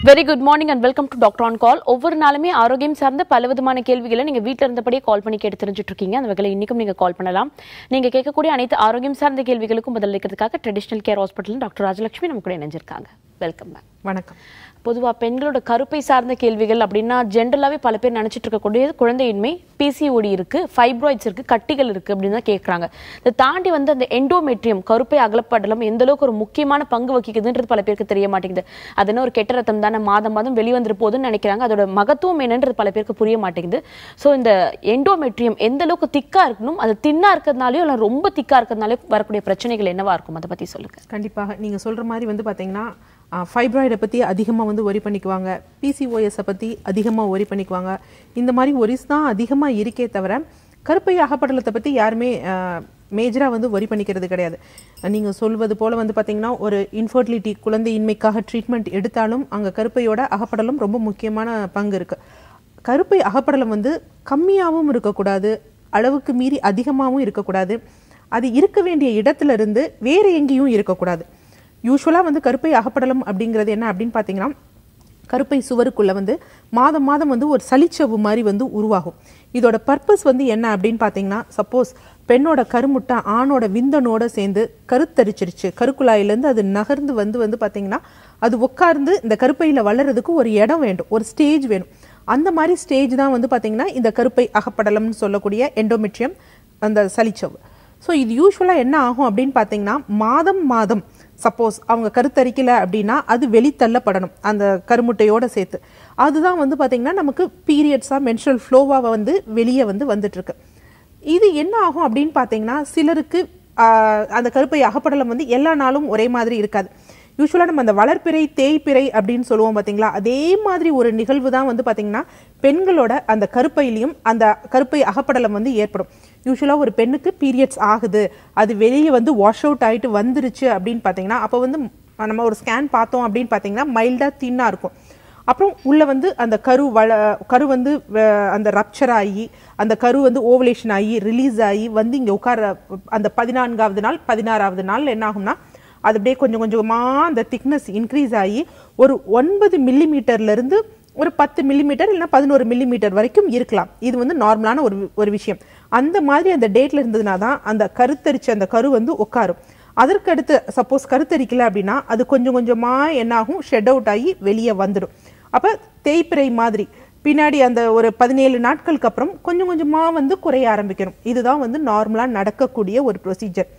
Very good morning and welcome to doctor on call ஒவ்வொரு நாளுமே ஆரோக்கியம் சார்ந்த பல விதமான கேள்விகளை நீங்க வீட்ல இருந்தபடியே கால் பண்ணி கேட்டு தெரிஞ்சுட்டு இருக்கீங்க அந்த வகையில் இன்னைக்கும் நீங்க கால் பண்ணலாம் நீங்க கேட்கக்கூடிய அனைத்து ஆரோக்கியம் சார்ந்த கேள்விகளுக்கும் பதிலளிக்கிறதுக்காக traditional care hospital doctor Rajalakshmi நம்ம கூட இணைஞ்சிருக்காங்க வெல்கம் மேம் வணக்கம் பொதுவா பெண்களோட கருப்பை சார்ந்த கேள்விகள் அப்படின்னா ஜென்ரலாவே பல பேர் நினைச்சிட்டு இருக்கக்கூடியது குழந்தையின்மை பிசிஓடி இருக்கு ஃபைப்ராய்ட்ஸ் இருக்கு கட்டிகள் இருக்கு அப்படின்னு தான் கேட்கறாங்க இதை தாண்டி வந்து அந்த எண்டோமெட்ரியம் கருப்பை அகலப்படலம் எந்த அளவுக்கு ஒரு முக்கியமான பங்கு வகிக்குதுன்றது பல பேருக்கு தெரிய மாட்டேங்குது அது என்ன ஒரு கெட்ட ரத்தம் தானே மாதம் மாதம் வெளிவந்துரு போகுதுன்னு நினைக்கிறாங்க அதோட மகத்துவம் என்னன்றது பல பேருக்கு புரிய மாட்டேங்குது ஸோ இந்த எண்டோமெட்ரியம் எந்த அளவுக்கு திக்கா இருக்கணும் அது தின்னா இருக்கிறதுனாலயோ இல்லை ரொம்ப திக்கா இருக்கிறதுனாலயோ வரக்கூடிய பிரச்சனைகள் என்னவா இருக்கும் அதை பத்தி சொல்லுங்க கண்டிப்பாக நீங்க சொல்ற மாதிரி வந்து பாத்தீங்கன்னா ஃபைப்ராய்டை பத்தி அதிகமா வந்து ஒரி பண்ணிக்குவாங்க பிசிஓஎஸை பத்தி அதிகமா ஒரி பண்ணிக்குவாங்க இந்த மாதிரி ஒரிஸ் தான் அதிகமா இருக்கே தவிர கருப்பை அகப்படலத்தை பத்தி யாருமே மேஜராக வந்து ஒரி பண்ணிக்கிறது கிடையாது நீங்கள் சொல்வது போல் வந்து பார்த்தீங்கன்னா ஒரு இன்ஃபர்டிலிட்டி குழந்தையின்மைக்காக ட்ரீட்மெண்ட் எடுத்தாலும் அங்கே கருப்பையோட அகப்படலம் ரொம்ப முக்கியமான பங்கு இருக்குது கருப்பை அகப்படலம் வந்து கம்மியாகவும் இருக்கக்கூடாது அளவுக்கு மீறி அதிகமாகவும் இருக்கக்கூடாது அது இருக்க வேண்டிய இடத்துல இருந்து வேறு எங்கேயும் இருக்கக்கூடாது யூஸ்வலாக வந்து கருப்பை அகப்படலம் அப்படிங்கிறது என்ன அப்படின்னு பார்த்தீங்கன்னா கருப்பை சுவருக்குள்ள வந்து மாதம் மாதம் வந்து ஒரு சளிச்சவு மாதிரி வந்து உருவாகும் இதோட பர்பஸ் வந்து என்ன அப்படின்னு பார்த்தீங்கன்னா சப்போஸ் பெண்ணோட கருமுட்டை ஆணோட விந்தனோட சேர்ந்து கருத்தரிச்சிருச்சு கருக்குழாயிலேருந்து அது நகர்ந்து வந்து வந்து பார்த்தீங்கன்னா அது உட்கார்ந்து இந்த கருப்பையில் வளர்றதுக்கு ஒரு இடம் வேண்டும் ஒரு ஸ்டேஜ் வேணும் அந்த மாதிரி ஸ்டேஜ் தான் வந்து பார்த்தீங்கன்னா இந்த கருப்பை அகப்படலம்னு சொல்லக்கூடிய எண்டோமெட்ரியம் அந்த சளிச்சவு ஸோ இது யூஸ்வலாக என்ன ஆகும் அப்படின்னு பார்த்தீங்கன்னா மாதம் மாதம் சப்போஸ் அவங்க கருத்தரிக்கல அப்படின்னா அது வெளித்தள்ளப்படணும் அந்த கருமுட்டையோட சேர்த்து அதுதான் வந்து பார்த்தீங்கன்னா நமக்கு பீரியட்ஸாக மென்ஸ்ட்ரல் ஃப்ளோவாக வந்து வெளியே வந்து வந்துட்டு இருக்கு இது என்ன ஆகும் அப்படின்னு பார்த்தீங்கன்னா சிலருக்கு ஆஹ், அந்த கருப்பை அகப்படலம் வந்து எல்லா நாளும் ஒரே மாதிரி இருக்காது யூஸ்வலாக நம்ம அந்த வளர்ப்பிறை தேய்ப்பிறை அப்படின்னு சொல்லுவோம் பார்த்தீங்களா அதே மாதிரி ஒரு நிகழ்வு தான் வந்து பார்த்தீங்கன்னா பெண்களோட அந்த கருப்பையிலையும் அந்த கருப்பை அகப்படலம் வந்து ஏற்படும் யூஸ்வலாக ஒரு பெண்ணுக்கு பீரியட்ஸ் ஆகுது அது வெளியே வந்து வாஷ் அவுட் ஆகிட்டு வந்துருச்சு அப்படின்னு பார்த்தீங்கன்னா அப்போ வந்து நம்ம ஒரு ஸ்கேன் பார்த்தோம் அப்படின்னு பார்த்தீங்கன்னா மைல்டாக தின்னாக இருக்கும் அப்புறம் உள்ள வந்து அந்த கரு வள கரு வந்து வ- அந்த ரப்சர் ஆகி அந்த கரு வந்து ஓவலேஷன் ஆகி ரிலீஸ் ஆகி வந்து இங்கே உட்கார அந்த பதினான்காவது நாள் பதினாறாவது நாள் என்ன ஆகும்னா அது அப்படியே கொஞ்சம் கொஞ்சமாக அந்த திக்னஸ் இன்க்ரீஸ் ஆகி ஒரு ஒன்பது மில்லிமீட்டர்ல இருந்து ஒரு பத்து மில்லிமீட்டர் இல்லைன்னா பதினோரு மில்லிமீட்டர் வரைக்கும் இருக்கலாம் இது வந்து நார்மலான ஒரு ஒரு விஷயம் அந்த மாதிரி அந்த டேட்ல இருந்ததுனா தான் அந்த கருத்தரிச்ச அந்த கரு வந்து உட்காரும் அதற்கு அடுத்து சப்போஸ் கருத்தரிக்கல அப்படின்னா அது கொஞ்சம் கொஞ்சமா என்ன ஆகும் ஷெட் அவுட் ஆகி வெளியே வந்துடும் அப்ப தேய்பிறை மாதிரி பின்னாடி அந்த ஒரு பதினேழு நாட்களுக்கு அப்புறம் கொஞ்சம் கொஞ்சமா வந்து குறைய ஆரம்பிக்கணும் இதுதான் வந்து நார்மலா நடக்கக்கூடிய ஒரு ப்ரொசீஜர்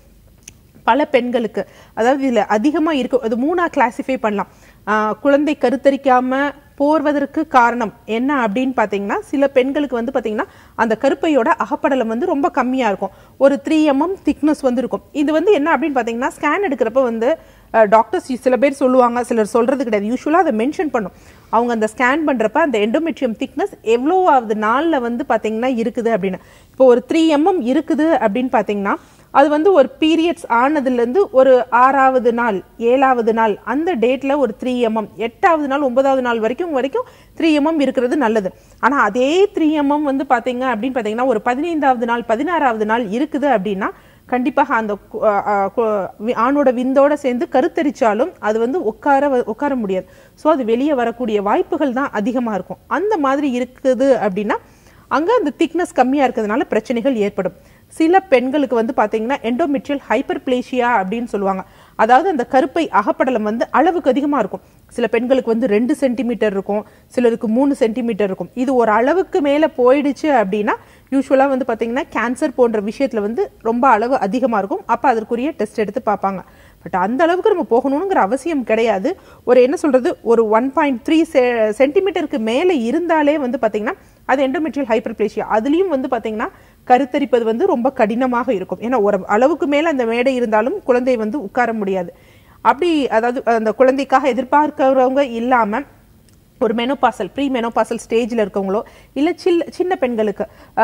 பல பெண்களுக்கு அதாவது இதுல அதிகமா இருக்கு அது மூணா கிளாசிஃபை பண்ணலாம் ஆஹ் குழந்தை கருத்தரிக்காம போர்வதற்கு காரணம் என்ன அப்படின்னு பாத்தீங்கன்னா சில பெண்களுக்கு வந்து பாத்தீங்கன்னா அந்த கருப்பையோட அகப்படலம் வந்து ரொம்ப கம்மியா இருக்கும் ஒரு த்ரீ எம்எம் திக்னஸ் வந்து இருக்கும் இது வந்து என்ன அப்படின்னு பாத்தீங்கன்னா ஸ்கேன் எடுக்கிறப்ப வந்து டாக்டர்ஸ் சில பேர் சொல்லுவாங்க சிலர் சொல்றது கிடையாது யூஸ்வலாக அதை மென்ஷன் பண்ணும் அவங்க அந்த ஸ்கேன் பண்றப்ப அந்த எண்டோமெட்ரியம் திக்னஸ் எவ்வளோவாவது நாள்ல வந்து பாத்தீங்கன்னா இருக்குது அப்படின்னு இப்போ ஒரு த்ரீ எம்எம் இருக்குது அப்படின்னு பாத்தீங்கன்னா அது வந்து ஒரு பீரியட்ஸ் ஆனதுலேருந்து ஒரு ஆறாவது நாள் ஏழாவது நாள் அந்த டேட்ல ஒரு த்ரீ எம்எம் எட்டாவது நாள் ஒன்பதாவது நாள் வரைக்கும் வரைக்கும் த்ரீ எம்எம் இருக்கிறது நல்லது ஆனா அதே த்ரீ எம்எம் வந்து பாத்தீங்க அப்படின்னு பாத்தீங்கன்னா ஒரு பதினைந்தாவது நாள் பதினாறாவது நாள் இருக்குது அப்படின்னா கண்டிப்பாக அந்த கு- அ, அ, கு- வி- ஆணோட விந்தோட சேர்ந்து கருத்தரிச்சாலும் அது வந்து உட்கார வ- உட்கார முடியாது ஸோ அது வெளியே வரக்கூடிய வாய்ப்புகள் தான் அதிகமா இருக்கும் அந்த மாதிரி இருக்குது அப்படின்னா அங்க அந்த திக்னஸ் கம்மியா இருக்கிறதுனால பிரச்சனைகள் ஏற்படும் சில பெண்களுக்கு வந்து பாத்தீங்கன்னா எண்டோமெட்ரியல் ஹைப்பர்பிளேஷியா அப்படின்னு சொல்லுவாங்க அதாவது அந்த கருப்பை அகப்படலம் வந்து அளவுக்கு அதிகமா இருக்கும் சில பெண்களுக்கு வந்து ரெண்டு சென்டிமீட்டர் இருக்கும் சிலருக்கு மூணு சென்டிமீட்டர் இருக்கும் இது ஒரு அளவுக்கு மேல போயிடுச்சு அப்படின்னா யூஸ்வலா வந்து பாத்தீங்கன்னா கேன்சர் போன்ற விஷயத்துல வந்து ரொம்ப அளவு அதிகமா இருக்கும் அப்ப அதற்குரிய டெஸ்ட் எடுத்து பார்ப்பாங்க பட் அந்த அளவுக்கு நம்ம போகணுங்கிற அவசியம் கிடையாது ஒரு என்ன சொல்றது ஒரு ஒன் பாயிண்ட் த்ரீ சென்டிமீட்டருக்கு மேலே இருந்தாலே வந்து பாத்தீங்கன்னா அது எண்டோமெட்ரியல் ஹைப்பர்பிளேஷியா அதுலயும் வந்து பாத்தீங்கன்னா கருத்தரிப்பது வந்து ரொம்ப கடினமாக இருக்கும் ஏன்னா ஒரு அளவுக்கு மேல அந்த மேடை இருந்தாலும் குழந்தை வந்து உட்கார முடியாது அப்படி அதாவது அந்த குழந்தைக்காக எதிர்பார்க்கிறவங்க இல்லாம ஒரு மெனோபாசல் ப்ரீ மெனோபாசல் ஸ்டேஜில் இருக்கவங்களோ இல்லை சில் சின்ன பெண்களுக்கு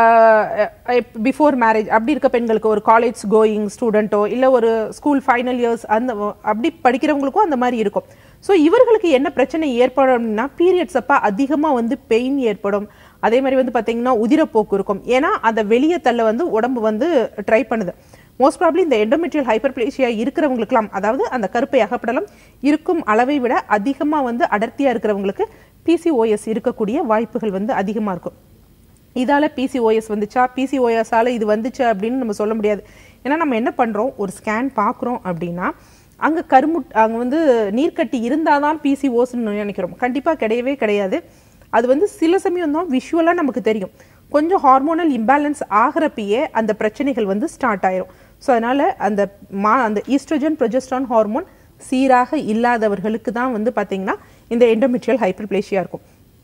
பிஃபோர் மேரேஜ் அப்படி இருக்க பெண்களுக்கு ஒரு காலேஜ் கோயிங் ஸ்டூடெண்ட்டோ இல்லை ஒரு ஸ்கூல் ஃபைனல் இயர்ஸ் அந்த அப்படி படிக்கிறவங்களுக்கும் அந்த மாதிரி இருக்கும் ஸோ இவர்களுக்கு என்ன பிரச்சனை ஏற்படும்னா பீரியட்ஸ் அப்போ அதிகமாக வந்து பெயின் ஏற்படும் அதே மாதிரி வந்து பார்த்தீங்கன்னா உதிரப்போக்கு இருக்கும் ஏன்னா அந்த வெளியே தள்ள வந்து உடம்பு வந்து ட்ரை பண்ணுது மோஸ்ட் ப்ராப்ளி இந்த எண்டோமெட்ரியல் ஹைப்பர்பிளேஷியா இருக்கிறவங்களுக்குலாம் அதாவது அந்த கருப்பை அகப்படலம் இருக்கும் அளவை விட அதிகமாக வந்து அடர்த்தியாக இருக்கிறவங்களுக்கு பிசிஓஎஸ் இருக்கக்கூடிய வாய்ப்புகள் வந்து அதிகமாக இருக்கும் இதால பிசிஓஎஸ் வந்துச்சா பிசிஓஎஸால இது வந்துச்சு அப்படின்னு நம்ம சொல்ல முடியாது ஏன்னா நம்ம என்ன பண்றோம் ஒரு ஸ்கேன் பார்க்குறோம் அப்படின்னா அங்க கருமுட் அங்க வந்து நீர்க்கட்டி இருந்தாதான் பிசிஓஸ்ன்னு நினைக்கிறோம் கண்டிப்பா கிடையவே கிடையாது அது வந்து சில சமயம் தான் விஷுவலா நமக்கு தெரியும் கொஞ்சம் ஹார்மோனல் இம்பேலன்ஸ் ஆகிறப்பயே அந்த பிரச்சனைகள் வந்து ஸ்டார்ட் ஆயிரும் ஸோ அதனால அந்த மா அந்த ஈஸ்ட்ரோஜன் ப்ரொஜெஸ்ட்ரான் ஹார்மோன் சீராக இல்லாதவர்களுக்கு தான் வந்து பாத்தீங்கன்னா இந்த எண்டோமெட்ரியல் ஹைப்பர்பிளேஷியா இருக்கும்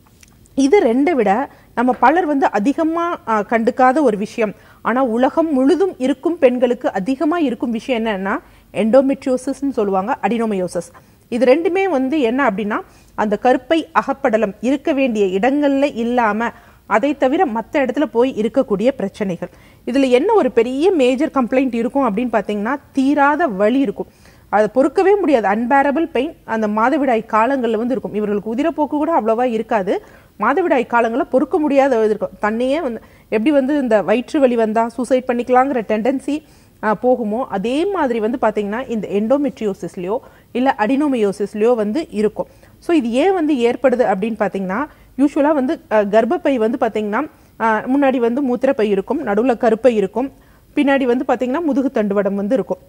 இது ரெண்டை விட நம்ம பலர் வந்து அதிகமா ஆ, கண்டுக்காத ஒரு விஷயம் ஆனா உலகம் முழுதும் இருக்கும் பெண்களுக்கு அதிகமா இருக்கும் விஷயம் என்னன்னா எண்டோமெட்ரியோசிஸ்ன்னு சொல்லுவாங்க அடினோமயோசிஸ் இது ரெண்டுமே வந்து என்ன அப்படின்னா அந்த கருப்பை அகப்படலம் இருக்க வேண்டிய இடங்கள்ல இல்லாம அதை தவிர மற்ற இடத்துல போய் இருக்கக்கூடிய பிரச்சனைகள் இதுல என்ன ஒரு பெரிய மேஜர் கம்ப்ளைண்ட் இருக்கும் அப்படின்னு பாத்தீங்கன்னா தீராத வலி இருக்கும் அதை பொறுக்கவே முடியாது அன்பேரபிள் பெயின் அந்த மாதவிடாய் காலங்களில் வந்து இருக்கும் இவர்களுக்கு உதிரப்போக்கு கூட அவ்வளவா இருக்காது மாதவிடாய் காலங்களில் பொறுக்க முடியாத இது இருக்கும் தன்னையே வந்து எப்படி வந்து இந்த வயிற்று வலி வந்தா சூசைட் பண்ணிக்கலாங்கிற டெண்டன்சி போகுமோ அதே மாதிரி வந்து பாத்தீங்கன்னா இந்த எண்டோமெட்ரியோசிஸ்லயோ இல்ல அடினோமியோசிஸ்லயோ வந்து இருக்கும் ஸோ இது ஏன் வந்து ஏற்படுது அப்படின்னு பாத்தீங்கன்னா யூஸ்வலா வந்து அஹ், கர்ப்பப்பை வந்து பாத்தீங்கன்னா அஹ், முன்னாடி வந்து மூத்திரப்பை இருக்கும் நடுவுல கருப்பை இருக்கும் பின்னாடி வந்து பாத்தீங்கன்னா முதுகு தண்டுவடம் வந்து இருக்கும்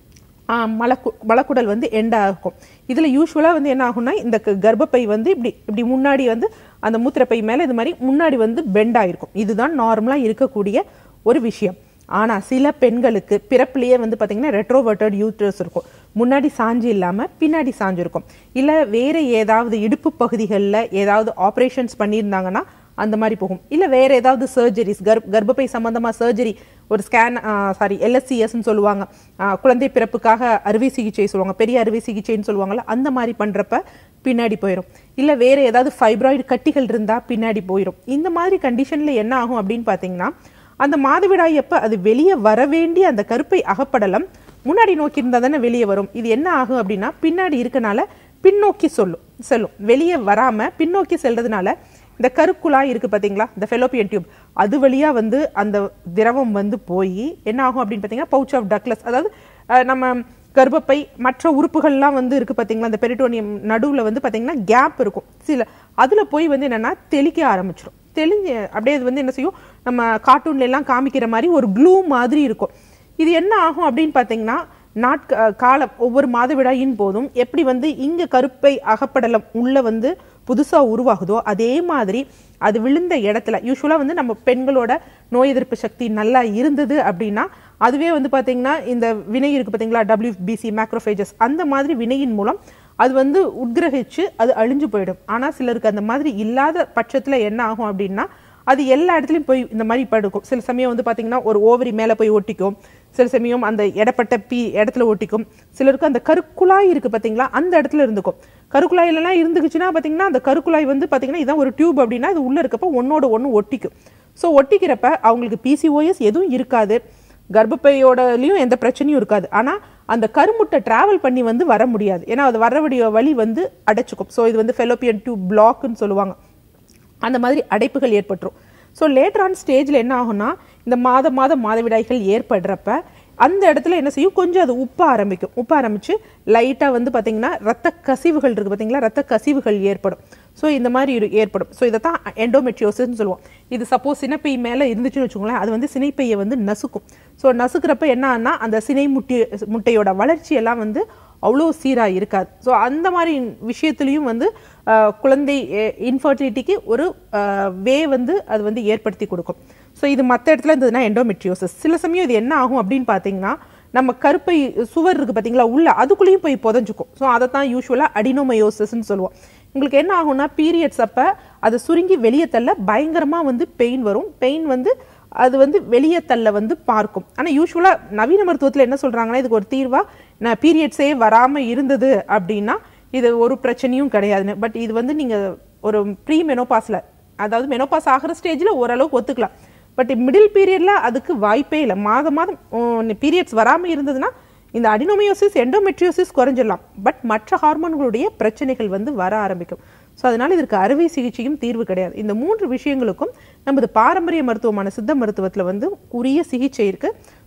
ஆ, மலக்கு மலக்குடல் வந்து எண்டா இருக்கும் இதுல யூஸ்வலா வந்து என்ன ஆகும்னா இந்த க- கர்ப்பப்பை வந்து இப்படி இப்படி முன்னாடி வந்து அந்த மூத்திரப்பை மேல இது மாதிரி முன்னாடி வந்து பெண்ட் ஆயிருக்கும் இதுதான் நார்மலா இருக்கக்கூடிய ஒரு விஷயம் ஆனா சில பெண்களுக்கு பிறப்பிலேயே வந்து பாத்தீங்கன்னா ரெட்ரோவர்டட் யூட்ரஸ் இருக்கும் முன்னாடி சாஞ்சு இல்லாம பின்னாடி சாஞ்சு இருக்கும் இல்ல வேற ஏதாவது இடுப்பு பகுதிகளில் ஏதாவது ஆபரேஷன்ஸ் பண்ணியிருந்தாங்கன்னா அந்த மாதிரி போகும் இல்ல வேற ஏதாவது சர்ஜரிஸ் கர்ப்பப்பை சம்பந்தமா சர்ஜரி ஒரு ஸ்கேன் சாரி எல்எஸ்சிஎஸ்ன்னு சொல்லுவாங்க ஆ, குழந்தை பிறப்புக்காக அறுவை சிகிச்சை சொல்லுவாங்க பெரிய அறுவை சிகிச்சைன்னு சொல்லுவாங்கல்ல அந்த மாதிரி பண்றப்ப பின்னாடி போயிடும் இல்ல வேற ஏதாவது ஃபைப்ராய்டு கட்டிகள் இருந்தா பின்னாடி போயிடும் இந்த மாதிரி கண்டிஷன்ல என்ன ஆகும் அப்படின்னு பாத்தீங்கன்னா அந்த மாதவிடாய் அப்ப அது வெளியே வர வேண்டிய அந்த கருப்பை அகப்படலம் முன்னாடி நோக்கி இருந்தா தானே வெளியே வரும் இது என்ன ஆகும் அப்படின்னா பின்னாடி இருக்கனால பின்னோக்கி சொல்லும் செல்லும் வெளியே வராம பின்னோக்கி செல்றதுனால இந்த கருக்குழாய் இருக்கு பாத்தீங்களா இந்த ஃபெலோப்பியன் டியூப் அது வழியா வந்து அந்த திரவம் வந்து போய் என்ன ஆகும் அப்படின்னு பாத்தீங்கன்னா பவுச் ஆஃப் டக்லஸ் அதாவது அஹ், நம்ம கர்ப்பப்பை மற்ற உறுப்புகள்லாம் வந்து இருக்கு பாத்தீங்களா அந்த பெரிட்டோனியம் நடுவுல வந்து பாத்தீங்கன்னா கேப் இருக்கும் சில அதுல போய் வந்து என்னன்னா தெளிக்க ஆரம்பிச்சிடும் தெளிஞ்சு அப்படியே அது வந்து என்ன செய்யும் நம்ம கார்ட்டூன்ல எல்லாம் காமிக்கிற மாதிரி ஒரு க்ளூ மாதிரி இருக்கும் இது என்ன ஆகும் அப்படின்னு பாத்தீங்கன்னா நாட்க அஹ் காலம் ஒவ்வொரு மாதவிடாயின் போதும் எப்படி வந்து இங்க கருப்பை அகப்படலம் உள்ள வந்து புதுசா உருவாகுதோ அதே மாதிரி அது விழுந்த இடத்துல யூஸ்வலா வந்து நம்ம பெண்களோட நோய் எதிர்ப்பு சக்தி நல்லா இருந்தது அப்படின்னா அதுவே வந்து பாத்தீங்கன்னா இந்த வினை இருக்கு பாத்தீங்களா டபிள்யூபிசி மேக்ரோஃபேஜஸ் அந்த மாதிரி வினையின் மூலம் அது வந்து உட்கிரகிச்சு அது அழிஞ்சு போயிடும் ஆனா சிலருக்கு அந்த மாதிரி இல்லாத பட்சத்துல என்ன ஆகும் அப்படின்னா அது எல்லா இடத்துலயும் போய் இந்த மாதிரி படுக்கும் சில சமயம் வந்து பாத்தீங்கன்னா ஒரு ஓவரி மேல போய் ஒட்டிக்கும் சில சமயம் அந்த இடப்பட்ட பி இடத்துல ஒட்டிக்கும் சிலருக்கு அந்த கருக்குழாய் இருக்கு பாத்தீங்களா அந்த இடத்துல இருந்துக்கும் கருக்குழாயிலலாம் இருந்துக்குச்சுன்னா பாத்தீங்கன்னா அந்த கருக்குழாய் வந்து பாத்தீங்கன்னா இதான் ஒரு டியூப் அப்படின்னா அது உள்ள இருக்கப்ப ஒன்னோட ஒண்ணு ஒட்டிக்கும் ஸோ ஒட்டிக்கிறப்ப அவங்களுக்கு பிசிஓஎஸ் எதுவும் இருக்காது கர்ப்பப்பையோடலையும் எந்த பிரச்சனையும் இருக்காது ஆனா அந்த கருமுட்டை டிராவல் பண்ணி வந்து வர முடியாது ஏன்னா அது வரக்கூடிய வழி வந்து அடைச்சுக்கும் ஸோ இது வந்து ஃபெலோப்பியன் டியூப் பிளாக்னு சொல்லுவாங்க அந்த மாதிரி அடைப்புகள் ஏற்பட்டுரும் ஸோ லேட்டர் ஆன் ஸ்டேஜில் என்ன ஆகும்னா இந்த மாத மாத மாதவிடாய்கள் ஏற்படுறப்ப அந்த இடத்துல என்ன செய்யும் கொஞ்சம் அது உப்ப ஆரம்பிக்கும் உப்ப ஆரம்பிச்சு லைட்டாக வந்து பார்த்தீங்கன்னா ரத்த கசிவுகள் இருக்கு பார்த்தீங்களா ரத்த கசிவுகள் ஏற்படும் ஸோ இந்த மாதிரி இரு- ஏற்படும் ஸோ இதை தான் எண்டோமெட்ரியோசிஸ்னு சொல்லுவோம் இது சப்போஸ் சினைப்பை மேலே இருந்துச்சுன்னு வச்சுக்கோங்களேன் அது வந்து சினைப்பையை வந்து நசுக்கும் ஸோ நசுக்கிறப்ப என்ன ஆனா அந்த சினை முட்டி முட்டையோட வளர்ச்சி எல்லாம் வந்து அவ்வளோ சீராக இருக்காது ஸோ அந்த மாதிரி விஷயத்துலையும் வந்து அஹ், குழந்தை இன்ஃபர்டிலிட்டிக்கு ஒரு வே வந்து அது வந்து ஏற்படுத்தி கொடுக்கும் ஸோ இது மற்ற இடத்துல இருந்ததுன்னா எண்டோமெட்ரியோசிஸ் சில சமயம் இது என்ன ஆகும் அப்படின்னு பார்த்தீங்கன்னா நம்ம கருப்பை சுவர் இருக்கு பார்த்தீங்களா உள்ள அதுக்குள்ளேயும் போய் புதஞ்சுக்கும் ஸோ அதை தான் யூஸ்வலாக அடினோமயோசிஸ்ன்னு சொல்லுவோம் உங்களுக்கு என்ன ஆகும்னா பீரியட்ஸ் அப்போ அது சுருங்கி வெளியே தள்ள பயங்கரமாக வந்து பெயின் வரும் பெயின் வந்து அது வந்து வெளியே தள்ள வந்து பார்க்கும் ஆனால் யூஸ்வலாக நவீன மருத்துவத்தில் என்ன சொல்கிறாங்கன்னா இதுக்கு ஒரு தீர்வா நான் பீரியட்ஸே வராமல் இருந்தது அப்படின்னா இது ஒரு பிரச்சனையும் கிடையாதுன்னு பட் இது வந்து நீங்கள் ஒரு ப்ரீ மெனோபாஸில் அதாவது மெனோபாஸ் ஆகிற ஸ்டேஜில் ஓரளவுக்கு ஒத்துக்கலாம் பட் மிடில் பீரியட்ல அதுக்கு வாய்ப்பே இல்லை மாதம் மாதம் பீரியட்ஸ் வராமல் இருந்ததுன்னா இந்த அடினோமியோசிஸ் எண்டோமெட்ரியோசிஸ் குறைஞ்சிடலாம் பட் மற்ற ஹார்மோன்களுடைய பிரச்சனைகள் வந்து வர ஆரம்பிக்கும் ஸோ அதனால இதற்கு அறுவை சிகிச்சையும் தீர்வு கிடையாது இந்த மூன்று விஷயங்களுக்கும் நமது பாரம்பரிய மருத்துவமான சித்த மருத்துவத்தில் வந்து உரிய சிகிச்சை இருக்கு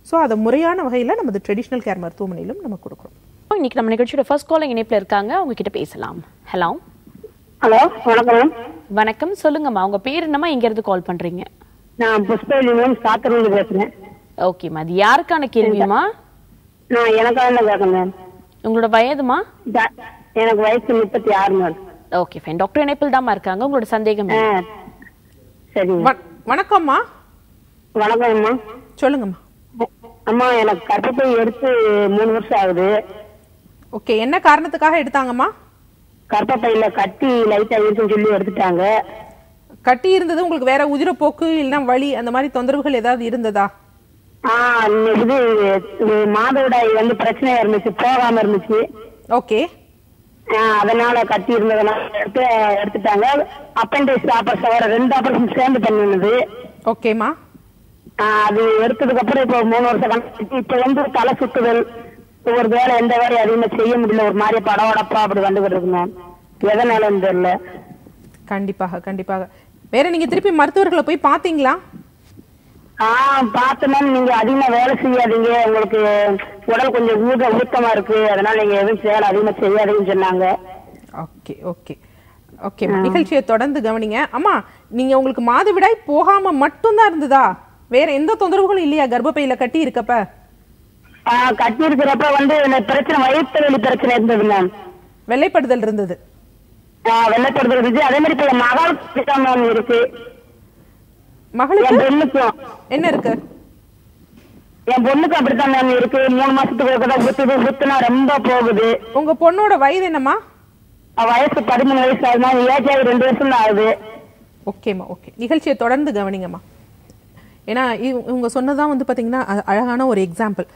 ஸோ அதை முறையான வகையில் நமது ட்ரெடிஷ்னல் கேர் மருத்துவமனையிலும் நம்ம கொடுக்குறோம் இன்னைக்கு நம்ம நிகழ்ச்சியோட ஃபர்ஸ்ட் காலிங் இணைப்புல இருக்காங்க அவங்க கிட்ட பேசலாம் ஹலோ ஹலோ வணக்கம் மேம் வணக்கம் சொல்லுங்கம்மா உங்க பேர் என்னம்மா இங்க இருந்து கால் பண்றீங்க நான் புஷ்பவல்லி மேம் சாத்தூர்ல பேசுறேன் ஓகேம்மா அது யாருக்கான கேள்விமா நான் எனக்காக தான் கேட்கறேன் மேம் உங்களோட வயதுமா ட- எனக்கு வயசு முப்பத்தி ஆறு மேம் ஓகே ஃபைன் டாக்டர் இணைப்பில் தாம்மா இருக்காங்க உங்களோட சந்தேகம் ஆ என்ன? சரிங்க வ- வணக்கம்மா வணக்கம் அம்மா சொல்லுங்கம்மா அம்மா எனக்கு கர்ப்பப்பை எடுத்து மூணு வருஷம் ஆகுது ஓகே என்ன காரணத்துக்காக எடுத்தாங்கம்மா கர்ப்பப்பையில கட்டி லைட்டா இருக்குன்னு சொல்லி எடுத்துட்டாங்க கட்டி இருந்தது உங்களுக்கு வேற உதிரப்போக்கு இல்லைன்னா வலி அந்த மாதிரி தொந்தரவுகள் ஏதாவது இருந்ததா ஆ இது இது மாதவிடாய் வந்து பிரச்சனையா இருந்துச்சு போகாம இருந்துச்சு ஓகே ஆ, அதனால கட்டி இருந்ததுனால எடுத்து எடுத்துட்டாங்க அப்பெண்டிக்ஸ் ஆபரேஷன் வேற ரெண்டு ஆபரேஷன் சேர்ந்து பண்ணினது ஓகேம்மா ஆஹ் அது எடுத்ததுக்கு அப்புறம் இப்போ மூணு வருஷம் கணக்கு இப்ப வந்து தலை சுத்துதல் ஒரு வேலை எந்த வேலையும் அதிகமா செய்ய முடியல ஒரு மாதிரி படவடப்பா அப்படி வந்துகிட்டு இருக்கு மேம் எதனாலன்னு தெரியல கண்டிப்பாக கண்டிப்பாக வேற நீங்க திருப்பி மருத்துவர்களை போய் பாத்தீங்களா ஆஹ் பார்த்து மேம் நீங்க அதிகமா வேலை செய்யாதீங்க உங்களுக்கு உடல் கொஞ்சம் ஊத ஊக்கமா இருக்கு அதனால நீங்க எதுவும் வேலை அதிகமா செய்யாதீங்கன்னு சொன்னாங்க ஓகே ஓகே ஓகே நிகழ்ச்சியை தொடர்ந்து கவனிங்க அம்மா நீங்க உங்களுக்கு மாதவிடாய் போகாம மட்டும்தான் இருந்ததா வேற எந்த தொந்தரவுகளும் இல்லையா கர்ப்பப்பையில கட்டி இருக்கப்ப ஆஹ் கட்டி இருக்கிறப்ப வந்து எனக்கு பிரச்சனை வயிற்று வலி பிரச்சனை இருந்தது மேம் வெள்ளைப்படுதல் இருந்தது ஆஹ் வெள்ளப்படுதல் இருந்துச்சு அதே மாதிரி இப்ப என் மகளுக்கு மேம் இருக்கு என் மகளுக்கு பெண்ணுக்கும் என்ன இருக்கு என் பொண்ணுக்கு அப்படித்தான் மேம் இருக்கு மூணு மாசத்துக்கு ஒருக்கா ஊத்துது ஊத்துனா ரொம்ப போகுது உங்க பொண்ணோட வயது என்னம்மா அவ வயசு பதிமூணு வயசு ஆகுது மேம் ஏஜ் ஆகி ரெண்டு வருஷம் தான் ஆகுது ஓகேம்மா ஓகே நிகழ்ச்சியை தொடர்ந்து கவனிங்கம்மா ஏன்னா இவ- இவங்க சொன்னதான் வந்து பார்த்தீங்கன்னா அ- அழகான ஒரு எக்ஸாம்பிள்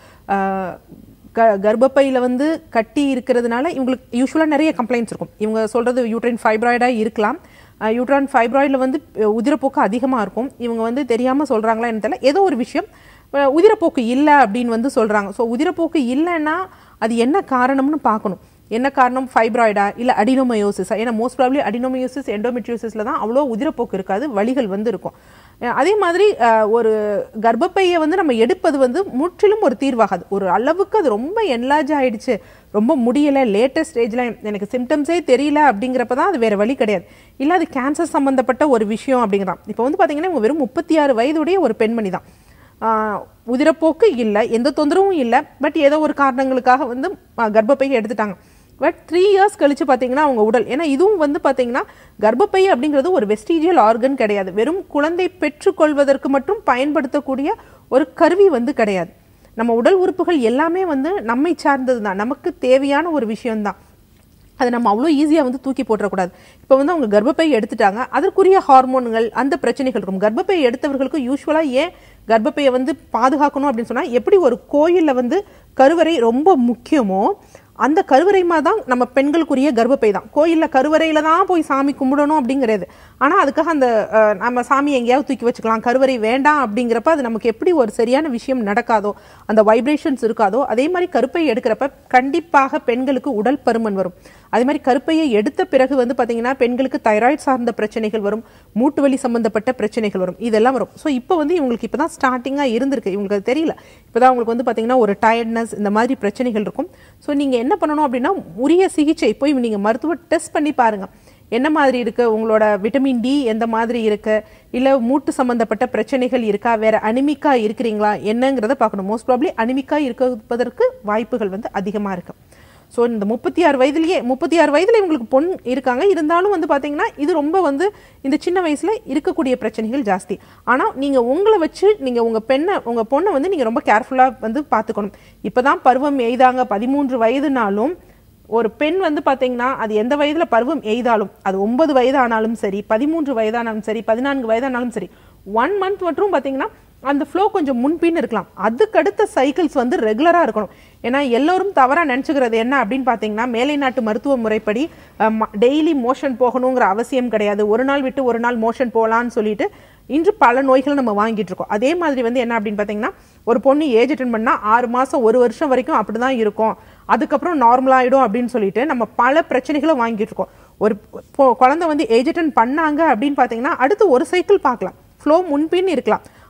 க கர்ப்பப்பையில் வந்து கட்டி இருக்கிறதுனால இவங்களுக்கு யூஸ்வலாக நிறைய கம்ப்ளைண்ட்ஸ் இருக்கும் இவங்க சொல்கிறது யூட்ரைன் ஃபைப்ராய்டாக இருக்கலாம் யூட்ரான் ஃபைப்ராய்டில் வந்து அஹ், உதிரப்போக்கு அதிகமாக இருக்கும் இவங்க வந்து தெரியாமல் சொல்கிறாங்களா என்ன தெரியல ஏதோ ஒரு விஷயம் அஹ், உதிரப்போக்கு இல்லை அப்படின்னு வந்து சொல்கிறாங்க ஸோ உதிரப்போக்கு இல்லைன்னா அது என்ன காரணம்னு பார்க்கணும் என்ன காரணம் ஃபைப்ராய்டா இல்லை அடினோமயோசிஸா ஏன்னா மோஸ்ட் ப்ராப்ளி அடினோமயோசிஸ் எண்டோமெட்ரியோசிஸில் தான் அவ்வளோ உதிரப்போக்கு இருக்காது வலிகள் வந்து இருக்கும் அஹ் அதே மாதிரி அஹ், ஒரு கர்ப்பப்பையை வந்து நம்ம எடுப்பது வந்து முற்றிலும் ஒரு தீர்வாகாது ஒரு அளவுக்கு அது ரொம்ப என்லார்ஜ் ஆயிடுச்சு ரொம்ப முடியலை லேட்டஸ்ட் ஸ்டேஜில் எனக்கு சிம்டம்ஸே தெரியல அப்படிங்கிறப்ப தான் அது வேறு வழி கிடையாது இல்லை அது கேன்சர் சம்மந்தப்பட்ட ஒரு விஷயம் அப்படிங்கிறான் இப்போ வந்து பார்த்தீங்கன்னா இவங்க வெறும் முப்பத்தி ஆறு வயதுடைய ஒரு பெண்மணி தான் ஆஹ் உதிரப்போக்கு இல்லை எந்த தொந்தரவும் இல்லை பட் ஏதோ ஒரு காரணங்களுக்காக வந்து ஆஹ் கர்ப்பப்பையை எடுத்துட்டாங்க பட் த்ரீ இயர்ஸ் கழிச்சு பார்த்தீங்கன்னா அவங்க உடல் ஏன்னா இதுவும் வந்து பார்த்தீங்கன்னா கர்ப்பப்பை அப்படிங்கிறது ஒரு வெஸ்டீஜியல் ஆர்கன் கிடையாது வெறும் குழந்தை பெற்றுக்கொள்வதற்கு மட்டும் பயன்படுத்தக்கூடிய ஒரு கருவி வந்து கிடையாது நம்ம உடல் உறுப்புகள் எல்லாமே வந்து நம்மை சார்ந்தது தான் நமக்கு தேவையான ஒரு விஷயம்தான் அதை நம்ம அவ்வளோ ஈஸியாக வந்து தூக்கி போட்டுறக்கூடாது இப்போ வந்து அவங்க கர்ப்பப்பை எடுத்துட்டாங்க அதற்குரிய ஹார்மோன்கள் அந்த பிரச்சனைகள் இருக்கும் கர்ப்பப்பை எடுத்தவர்களுக்கு யூஸ்வலாக ஏன் கர்ப்பப்பையை வந்து பாதுகாக்கணும் அப்படின்னு சொன்னால் எப்படி ஒரு கோயிலில் வந்து கருவறை ரொம்ப முக்கியமோ அந்த கருவறைமா தான் நம்ம பெண்களுக்குரிய கர்ப்பப்பை தான் கோயிலில் கருவறையில் தான் போய் சாமி கும்பிடணும் அப்படிங்கிறது ஆனால் அதுக்காக அந்த அஹ், நம்ம சாமி எங்கேயாவது தூக்கி வச்சுக்கலாம் கருவறை வேண்டாம் அப்படிங்கிறப்ப அது நமக்கு எப்படி ஒரு சரியான விஷயம் நடக்காதோ அந்த வைப்ரேஷன்ஸ் இருக்காதோ அதே மாதிரி கருப்பை எடுக்கிறப்ப கண்டிப்பாக பெண்களுக்கு உடல் பருமன் வரும் அதே மாதிரி கருப்பையை எடுத்த பிறகு வந்து பார்த்தீங்கன்னா பெண்களுக்கு தைராய்டு சார்ந்த பிரச்சனைகள் வரும் மூட்டு வலி சம்பந்தப்பட்ட பிரச்சனைகள் வரும் இதெல்லாம் வரும் ஸோ இப்போ வந்து இவங்களுக்கு இப்போ தான் ஸ்டார்டிங்காக இருந்திருக்கு இவங்களுக்கு அது தெரியல இப்போ தான் உங்களுக்கு வந்து பார்த்தீங்கன்னா ஒரு டயர்ட்னஸ் இந்த மாதிரி பிரச்சனைகள் இருக்கும் ஸோ நீங்கள் என்ன பண்ணணும் அப்படின்னா உரிய சிகிச்சை போய் நீங்கள் மருத்துவ டெஸ்ட் பண்ணி பாருங்கள் என்ன மாதிரி இருக்கு உங்களோட விட்டமின் டி எந்த மாதிரி இருக்கு இல்லை மூட்டு சம்பந்தப்பட்ட பிரச்சனைகள் இருக்கா வேற அனிமிக்கா இருக்கிறீங்களா என்னங்கிறத பார்க்கணும் மோஸ்ட் ப்ராப்ளி அனிமிக்கா இருப்பதற்கு வாய்ப்புகள் வந்து அதிகமாக இருக்கு ஸோ இந்த முப்பத்தி ஆறு வயதுலயே முப்பத்தி ஆறு வயதுல இவங்களுக்கு பொன் இருக்காங்க இருந்தாலும் வந்து பார்த்தீங்கன்னா இது ரொம்ப வந்து இந்த சின்ன வயசுல இருக்கக்கூடிய பிரச்சனைகள் ஜாஸ்தி ஆனால் நீங்கள் உங்களை வச்சு நீங்கள் உங்கள் பெண்ணை உங்கள் பொண்ணை வந்து நீங்கள் ரொம்ப கேர்ஃபுல்லாக வந்து பார்த்துக்கணும் இப்போதான் பருவம் எய்தாங்க பதிமூன்று வயதுனாலும் ஒரு பெண் வந்து பார்த்தீங்கன்னா அது எந்த வயதுல பருவம் எய்தாலும் அது ஒன்பது வயதானாலும் சரி பதிமூன்று வயதானாலும் சரி பதினான்கு வயதானாலும் சரி ஒன் மந்த் மட்டும் பார்த்தீங்கன்னா அந்த ஃப்ளோ கொஞ்சம் முன்பின் இருக்கலாம் அதுக்கடுத்த சைக்கிள்ஸ் வந்து ரெகுலராக இருக்கணும் ஏன்னா எல்லோரும் தவறாக நினச்சிக்கிறது என்ன அப்படின்னு பார்த்தீங்கன்னா மேலை நாட்டு மருத்துவ முறைப்படி டெய்லி மோஷன் போகணுங்கிற அவசியம் கிடையாது ஒரு நாள் விட்டு ஒரு நாள் மோஷன் போகலான்னு சொல்லிட்டு இன்று பல நோய்களை நம்ம வாங்கிட்டு இருக்கோம் அதே மாதிரி வந்து என்ன அப்படின்னு பார்த்தீங்கன்னா ஒரு பொண்ணு ஏஜ் அட்டன் பண்ணால் ஆறு மாதம் ஒரு வருஷம் வரைக்கும் அப்படி தான் இருக்கும் அதுக்கப்புறம் நார்மல் ஆகிடும் அப்படின்னு சொல்லிட்டு நம்ம பல பிரச்சனைகளை வாங்கிட்டு இருக்கோம் ஒரு பொ- குழந்தை வந்து ஏஜ் அட்டன் பண்ணாங்க அப்படின்னு பார்த்தீங்கன்னா அடுத்து ஒரு சைக்கிள் பார்க்கலாம் ஃப்ளோ முன்பின் இருக்கலாம்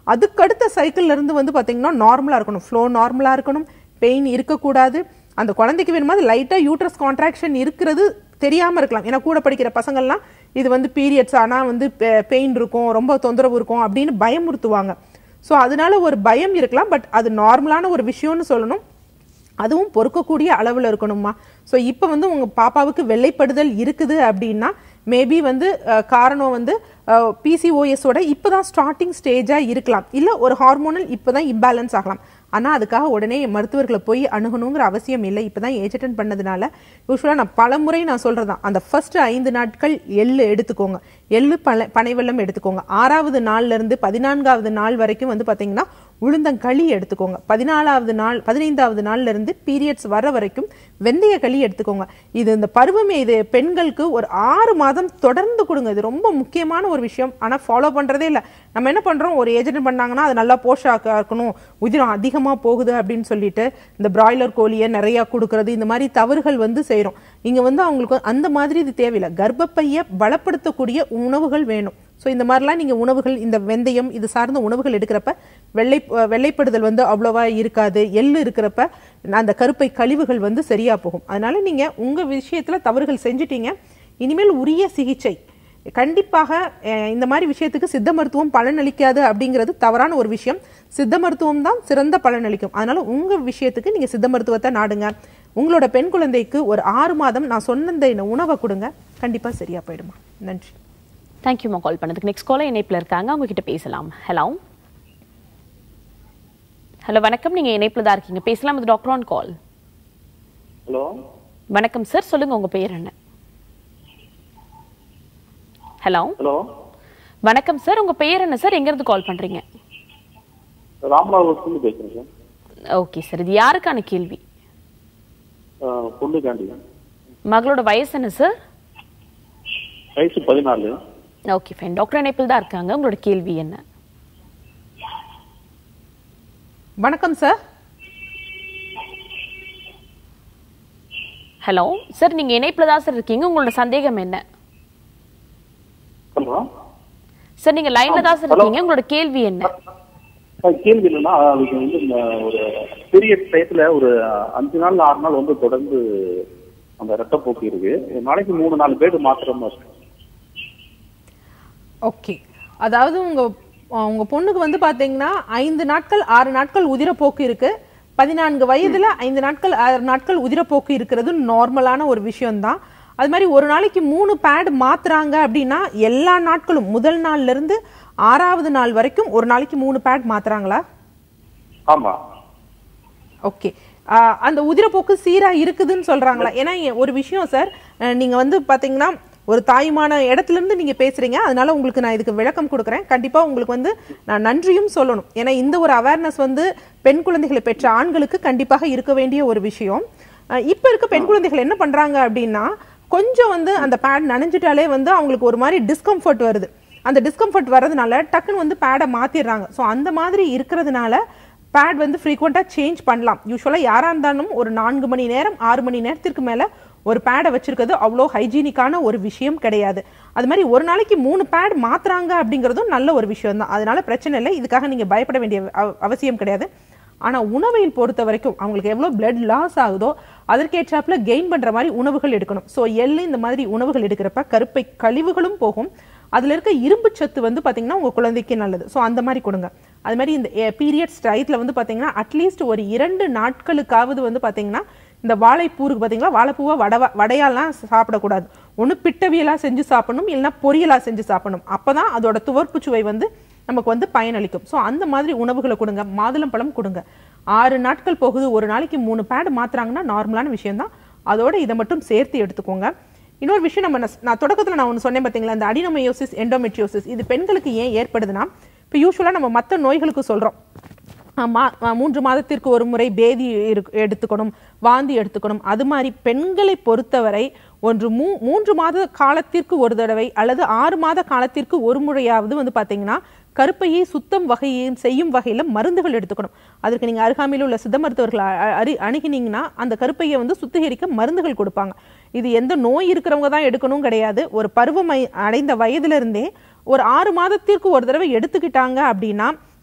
அதுக்கடுத்த சைக்கிள்ல இருந்து வந்து பாத்தீங்கன்னா நார்மலா இருக்கணும் ஃப்ளோ நார்மலா இருக்கணும் பெயின் இருக்கக்கூடாது அந்த குழந்தைக்கு வேணுமா லைட்டா யூட்ரஸ் கான்ட்ராக்ஷன் இருக்கிறது தெரியாம இருக்கலாம் ஏன்னா கூட படிக்கிற பசங்கள்லாம் இது வந்து பீரியட்ஸ் ஆனா வந்து பெயின் இருக்கும் ரொம்ப தொந்தரவு இருக்கும் அப்படின்னு பயமுறுத்துவாங்க ஸோ அதனால ஒரு பயம் இருக்கலாம் பட் அது நார்மலான ஒரு விஷயம்னு சொல்லணும் அதுவும் பொறுக்கக்கூடிய அளவில் இருக்கணுமா ஸோ இப்போ வந்து உங்கள் பாப்பாவுக்கு வெள்ளைப்படுதல் இருக்குது அப்படின்னா மேபி வந்து அஹ், காரணம் வந்து பிசிஓஎஸோட இப்போ தான் ஸ்டார்டிங் ஸ்டேஜாக இருக்கலாம் இல்லை ஒரு ஹார்மோனல் இப்போ தான் இம்பேலன்ஸ் ஆகலாம் ஆனால் அதுக்காக உடனே மருத்துவர்களை போய் அணுகணுங்கிற அவசியம் இல்லை இப்போ தான் ஏஜ் அட்டன் பண்ணதுனால யூஸ்வலாக நான் பல முறை நான் சொல்கிறது தான் அந்த ஃபர்ஸ்ட் ஐந்து நாட்கள் எள்ளு எடுத்துக்கோங்க எள்ளு பனை பனை வெல்லம் எடுத்துக்கோங்க ஆறாவது நாள்ல இருந்து பதினான்காவது நாள் வரைக்கும் வந்து பார்த்தீங்கன்னா உளுந்தங்களி எடுத்துக்கோங்க பதினாலாவது நாள் பதினைந்தாவது நாள்ல இருந்து பீரியட்ஸ் வர வரைக்கும் வெந்தய களி எடுத்துக்கோங்க இது இந்த பருவமே இது பெண்களுக்கு ஒரு ஆறு மாதம் தொடர்ந்து கொடுங்க இது ரொம்ப முக்கியமான ஒரு விஷயம் ஆனால் ஃபாலோ பண்றதே இல்லை நம்ம என்ன பண்றோம் ஒரு ஏஜென்ட் பண்ணாங்கன்னா அது நல்லா போஷாக்கா இருக்கணும் உதிரம் அதிகமா போகுது அப்படின்னு சொல்லிட்டு இந்த பிராய்லர் கோழியை நிறைய கொடுக்கறது இந்த மாதிரி தவறுகள் வந்து செய்றோம் இங்க வந்து அவங்களுக்கு அந்த மாதிரி இது தேவையில்லை கர்ப்பப்பையை பலப்படுத்தக்கூடிய உணவுகள் வேணும் ஸோ இந்த மாதிரிலாம் நீங்கள் உணவுகள் இந்த வெந்தயம் இது சார்ந்த உணவுகள் எடுக்கிறப்ப வெள்ளை அஹ் வெள்ளைப்படுதல் வந்து அவ்வளோவா இருக்காது எள்ளு இருக்கிறப்ப அந்த கருப்பை கழிவுகள் வந்து சரியா போகும் அதனால நீங்கள் உங்கள் விஷயத்தில் தவறுகள் செஞ்சிட்டீங்க இனிமேல் உரிய சிகிச்சை கண்டிப்பாக அஹ், இந்த மாதிரி விஷயத்துக்கு சித்த மருத்துவம் பலனளிக்காது அப்படிங்கிறது தவறான ஒரு விஷயம் சித்த மருத்துவம் தான் சிறந்த பலனளிக்கும் அதனால உங்க விஷயத்துக்கு நீங்க சித்த மருத்துவத்தை நாடுங்க உங்களோட பெண் குழந்தைக்கு ஒரு ஆறு மாதம் நான் சொன்ன இந்த உணவை கொடுங்க கண்டிப்பா சரியா போயிடுமா நன்றி தேங்க்யூமா கால் பண்ணதுக்கு நெக்ஸ்ட் காலர் இணைப்புல இருக்காங்க அவங்க கிட்ட பேசலாம் ஹலோ ஹலோ வணக்கம் நீங்க இணைப்புல தான் இருக்கீங்க பேசலாம் இது டாக்டர் ஆன் கால் ஹலோ வணக்கம் சார் சொல்லுங்க உங்க பேர் என்ன ஹலோ ஹலோ வணக்கம் சார் உங்க பேர் என்ன சார் எங்க இருந்து கால் பண்றீங்க ராமநாதபுரத்துலேருந்து பேசுகிறேன் சார் ஓகே சார் இது யாருக்கான கேள்வி அஹ், பொண்ணுக்காண்டி மகளோட வயசு என்ன சார் வயசு பதினாலு ஓகே ஃபைன் டாக்டர் இணைப்பில் தான் இருக்காங்க உங்களோட கேள்வி என்ன வணக்கம் சார் ஹலோ சார் நீங்க இணைப்புல தான் சார் இருக்கீங்க உங்களோட சந்தேகம் என்ன ஹலோ சார் நீங்க லைன்ல தான் சார் இருக்கீங்க உங்களோட கேள்வி என்ன அஹ், கேள்வி என்னன்னா அதுக்கு வந்து இந்த ஒரு பீரியட் டயத்துல ஒரு அஞ்சு நாள் ஆறு நாள் வந்து தொடர்ந்து அந்த ரத்தப்போக்கு இருக்கு ஒரு நாளைக்கு மூணு நாலு பேர் மாத்திரமா இருக்கு ஓகே அதாவது உங்க உங்க பொண்ணுக்கு வந்து பாத்தீங்கன்னா ஐந்து நாட்கள் ஆறு நாட்கள் உதிரப்போக்கு இருக்கு பதினான்கு வயதுல ஐந்து நாட்கள் ஆறு நாட்கள் உதிரப்போக்கு இருக்கிறது நார்மலான ஒரு விஷயம்தான் அது மாதிரி ஒரு நாளைக்கு மூணு பேட் மாத்துறாங்க அப்படின்னா எல்லா நாட்களும் முதல் நாள்ல இருந்து ஆறாவது நாள் வரைக்கும் ஒரு நாளைக்கு மூணு பேட் மாத்துறாங்களா ஆமா ஓகே ஆஹ் அந்த உதிரப்போக்கு சீரா இருக்குதுன்னு சொல்றாங்களா ஏன்னா எ- ஒரு விஷயம் சார் அஹ் நீங்க வந்து பாத்தீங்கன்னா ஒரு தாயுமான இடத்துல இருந்து நீங்க பேசுறீங்க அதனால உங்களுக்கு நான் இதுக்கு விளக்கம் கொடுக்குறேன் கண்டிப்பா உங்களுக்கு வந்து நான் நன்றியும் சொல்லணும் ஏன்னா இந்த ஒரு அவேர்னஸ் வந்து பெண் குழந்தைகளை பெற்ற ஆண்களுக்கு கண்டிப்பாக இருக்க வேண்டிய ஒரு விஷயம் அஹ் இப்ப இருக்க பெண் குழந்தைகள் என்ன பண்றாங்க அப்படின்னா கொஞ்சம் வந்து அந்த பேட் நனைஞ்சிட்டாலே வந்து அவங்களுக்கு ஒரு மாதிரி டிஸ்கம்ஃபர்ட் வருது அந்த டிஸ்கம்ஃபர்ட் வர்றதுனால டக்குன்னு வந்து பேடை மாத்திடுறாங்க ஸோ அந்த மாதிரி இருக்கிறதுனால பேட் வந்து ஃப்ரீக்வெண்ட்டாக சேஞ்ச் பண்ணலாம் யூஸ்வலாக யாராக இருந்தாலும் ஒரு நான்கு மணி நேரம் ஆறு மணி நேரத்திற்கு மேலே ஒரு பேடை வச்சிருக்கிறது அவ்வளோ ஹைஜீனிக்கான ஒரு விஷயம் கிடையாது அது மாதிரி ஒரு நாளைக்கு மூணு பேட் மாத்துறாங்க அப்படிங்கிறதும் நல்ல ஒரு விஷயம் தான் அதனால பிரச்சனை இல்லை இதுக்காக நீங்கள் பயப்பட வேண்டிய அவ- அவசியம் கிடையாது ஆனால் உணவையில் பொறுத்த வரைக்கும் அவங்களுக்கு எவ்வளோ பிளட் லாஸ் ஆகுதோ அதற்கேற்றாப்புல கெயின் பண்ணுற மாதிரி உணவுகள் எடுக்கணும் ஸோ எள்ளு இந்த மாதிரி உணவுகள் எடுக்கிறப்ப கருப்பை கழிவுகளும் போகும் அதில் இருக்க இரும்பு சத்து வந்து பார்த்தீங்கன்னா உங்கள் குழந்தைக்கு நல்லது ஸோ அந்த மாதிரி கொடுங்க அது மாதிரி இந்த பீரியட்ஸ் டயத்தில் வந்து பார்த்தீங்கன்னா அட்லீஸ்ட் ஒரு இரண்டு நாட்களுக்காவது வந்து பார்த்தீங்கன்னா இந்த வாழைப்பூருக்கு பார்த்தீங்களா வாழைப்பூவை வட வடையாலாம் சாப்பிடக்கூடாது ஒன்று பிட்டவியலாக செஞ்சு சாப்பிடணும் இல்லைன்னா பொரியலாக செஞ்சு சாப்பிடணும் அப்போ தான் அதோட துவர்ப்பு சுவை வந்து நமக்கு வந்து பயனளிக்கும் ஸோ அந்த மாதிரி உணவுகளை கொடுங்க மாதுளம்பழம் கொடுங்க ஆறு நாட்கள் போகுது ஒரு நாளைக்கு மூணு பேட் மாத்துறாங்கன்னா நார்மலான விஷயம்தான் அதோட இதை மட்டும் சேர்த்து எடுத்துக்கோங்க இன்னொரு விஷயம் நம்ம நான் நான் தொடக்கத்தில் நான் ஒன்று சொன்னேன் பார்த்தீங்களா இந்த அடினோமயோசிஸ் எண்டோமெட்ரியோசிஸ் இது பெண்களுக்கு ஏன் ஏற்படுதுன்னா இப்போ யூஸ்வலாக நம்ம மற்ற நோய்களுக்கு சொல்கிறோம் மா ஆ, மூன்று மாதத்திற்கு ஒரு முறை பேதி இருக்கு- எடுத்துக்கணும் வாந்தி எடுத்துக்கணும் அது மாதிரி பெண்களை பொறுத்தவரை ஒன்று மூ மூன்று மாத காலத்திற்கு ஒரு தடவை அல்லது ஆறு மாத காலத்திற்கு ஒரு முறையாவது வந்து பார்த்தீங்கன்னா கருப்பையை சுத்தம் வகையும் செய்யும் வகையில் மருந்துகள் எடுத்துக்கணும் அதற்கு நீங்கள் அருகாமையில் உள்ள சித்த மருத்துவர்கள் அ- அ- அறி அணுகினீங்கன்னா அந்த கருப்பையை வந்து சுத்திகரிக்க மருந்துகள் கொடுப்பாங்க இது எந்த நோய் இருக்கிறவங்க தான் எடுக்கணும் கிடையாது ஒரு பருவம் ஐ- அடைந்த வயதிலிருந்தே ஒரு ஆறு மாதத்திற்கு ஒரு தடவை எடுத்துக்கிட்டாங்க அப்படின்னா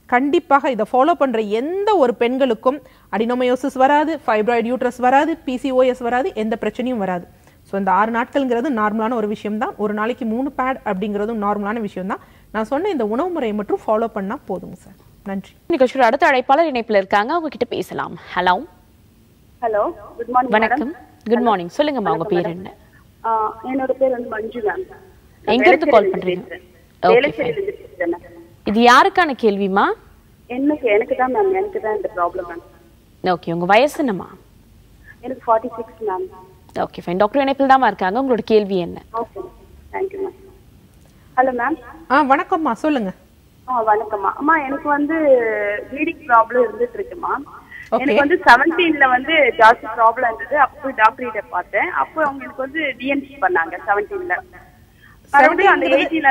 கண்டிப்பாக இதை ஃபாலோ பண்ற எந்த ஒரு பெண்களுக்கும் அடினோமயோசிஸ் வராது ஃபைப்ராய்டு யூட்ரஸ் வராது பிசிஓஎஸ் வராது எந்த பிரச்சனையும் வராது ஸோ இந்த ஆறு நாட்கள்ங்கிறது நார்மலான ஒரு விஷயம் தான் ஒரு நாளைக்கு மூணு பேட் அப்படிங்கிறதும் நார்மலான விஷயம் தான் நான் சொன்ன இந்த உணவு முறையை மட்டும் ஃபாலோ பண்ணா போதுங்க சார் நன்றி நிகழ்ச்சியோட அடுத்த அழைப்பாளர் இணைப்புல இருக்காங்க அவங்க கிட்ட பேசலாம் ஹலோ ஹலோ குட் மார்னிங் வணக்கம் குட் மார்னிங் சொல்லுங்கம்மா உங்க பேர் என்ன என்னோட பேர் வந்து மஞ்சு மேம் எங்க இருந்து கால் பண்றீங்க Okay, வேலைச்சேரியில இருந்து பேசுறேன் ma'am. இது யாருக்கான கேள்விமா எனக்கு எனக்கு தான் மேம் எனக்கு தான் இந்த ப்ராப்ளம் மேம் ஓகே உங்க வயசு என்னம்மா எனக்கு forty six ma'am okay fine doctor இணைப்பில் தான் இருக்காங்க உங்களோட கேள்வி என்ன okay thank you ma'am hello ma'am ஆ வணக்கம்மா சொல்லுங்க ஆ வணக்கம்மா அம்மா எனக்கு வந்து ப்ளீடிங் ப்ராப்ளம் இருந்துட்டு இருக்குமா Okay. எனக்கு வந்து செவன்டீன்ல வந்து ஜாஸ்தி ப்ராப்ளம் இருந்தது அப்போ போய் டாக்டர் கிட்ட பார்த்தேன் அப்போ அவங்க எனக்கு வந்து டிஎன்சி பண்ணாங்க செவன்டீன்ல மறுபடியும் அந்த எயிட்டீன்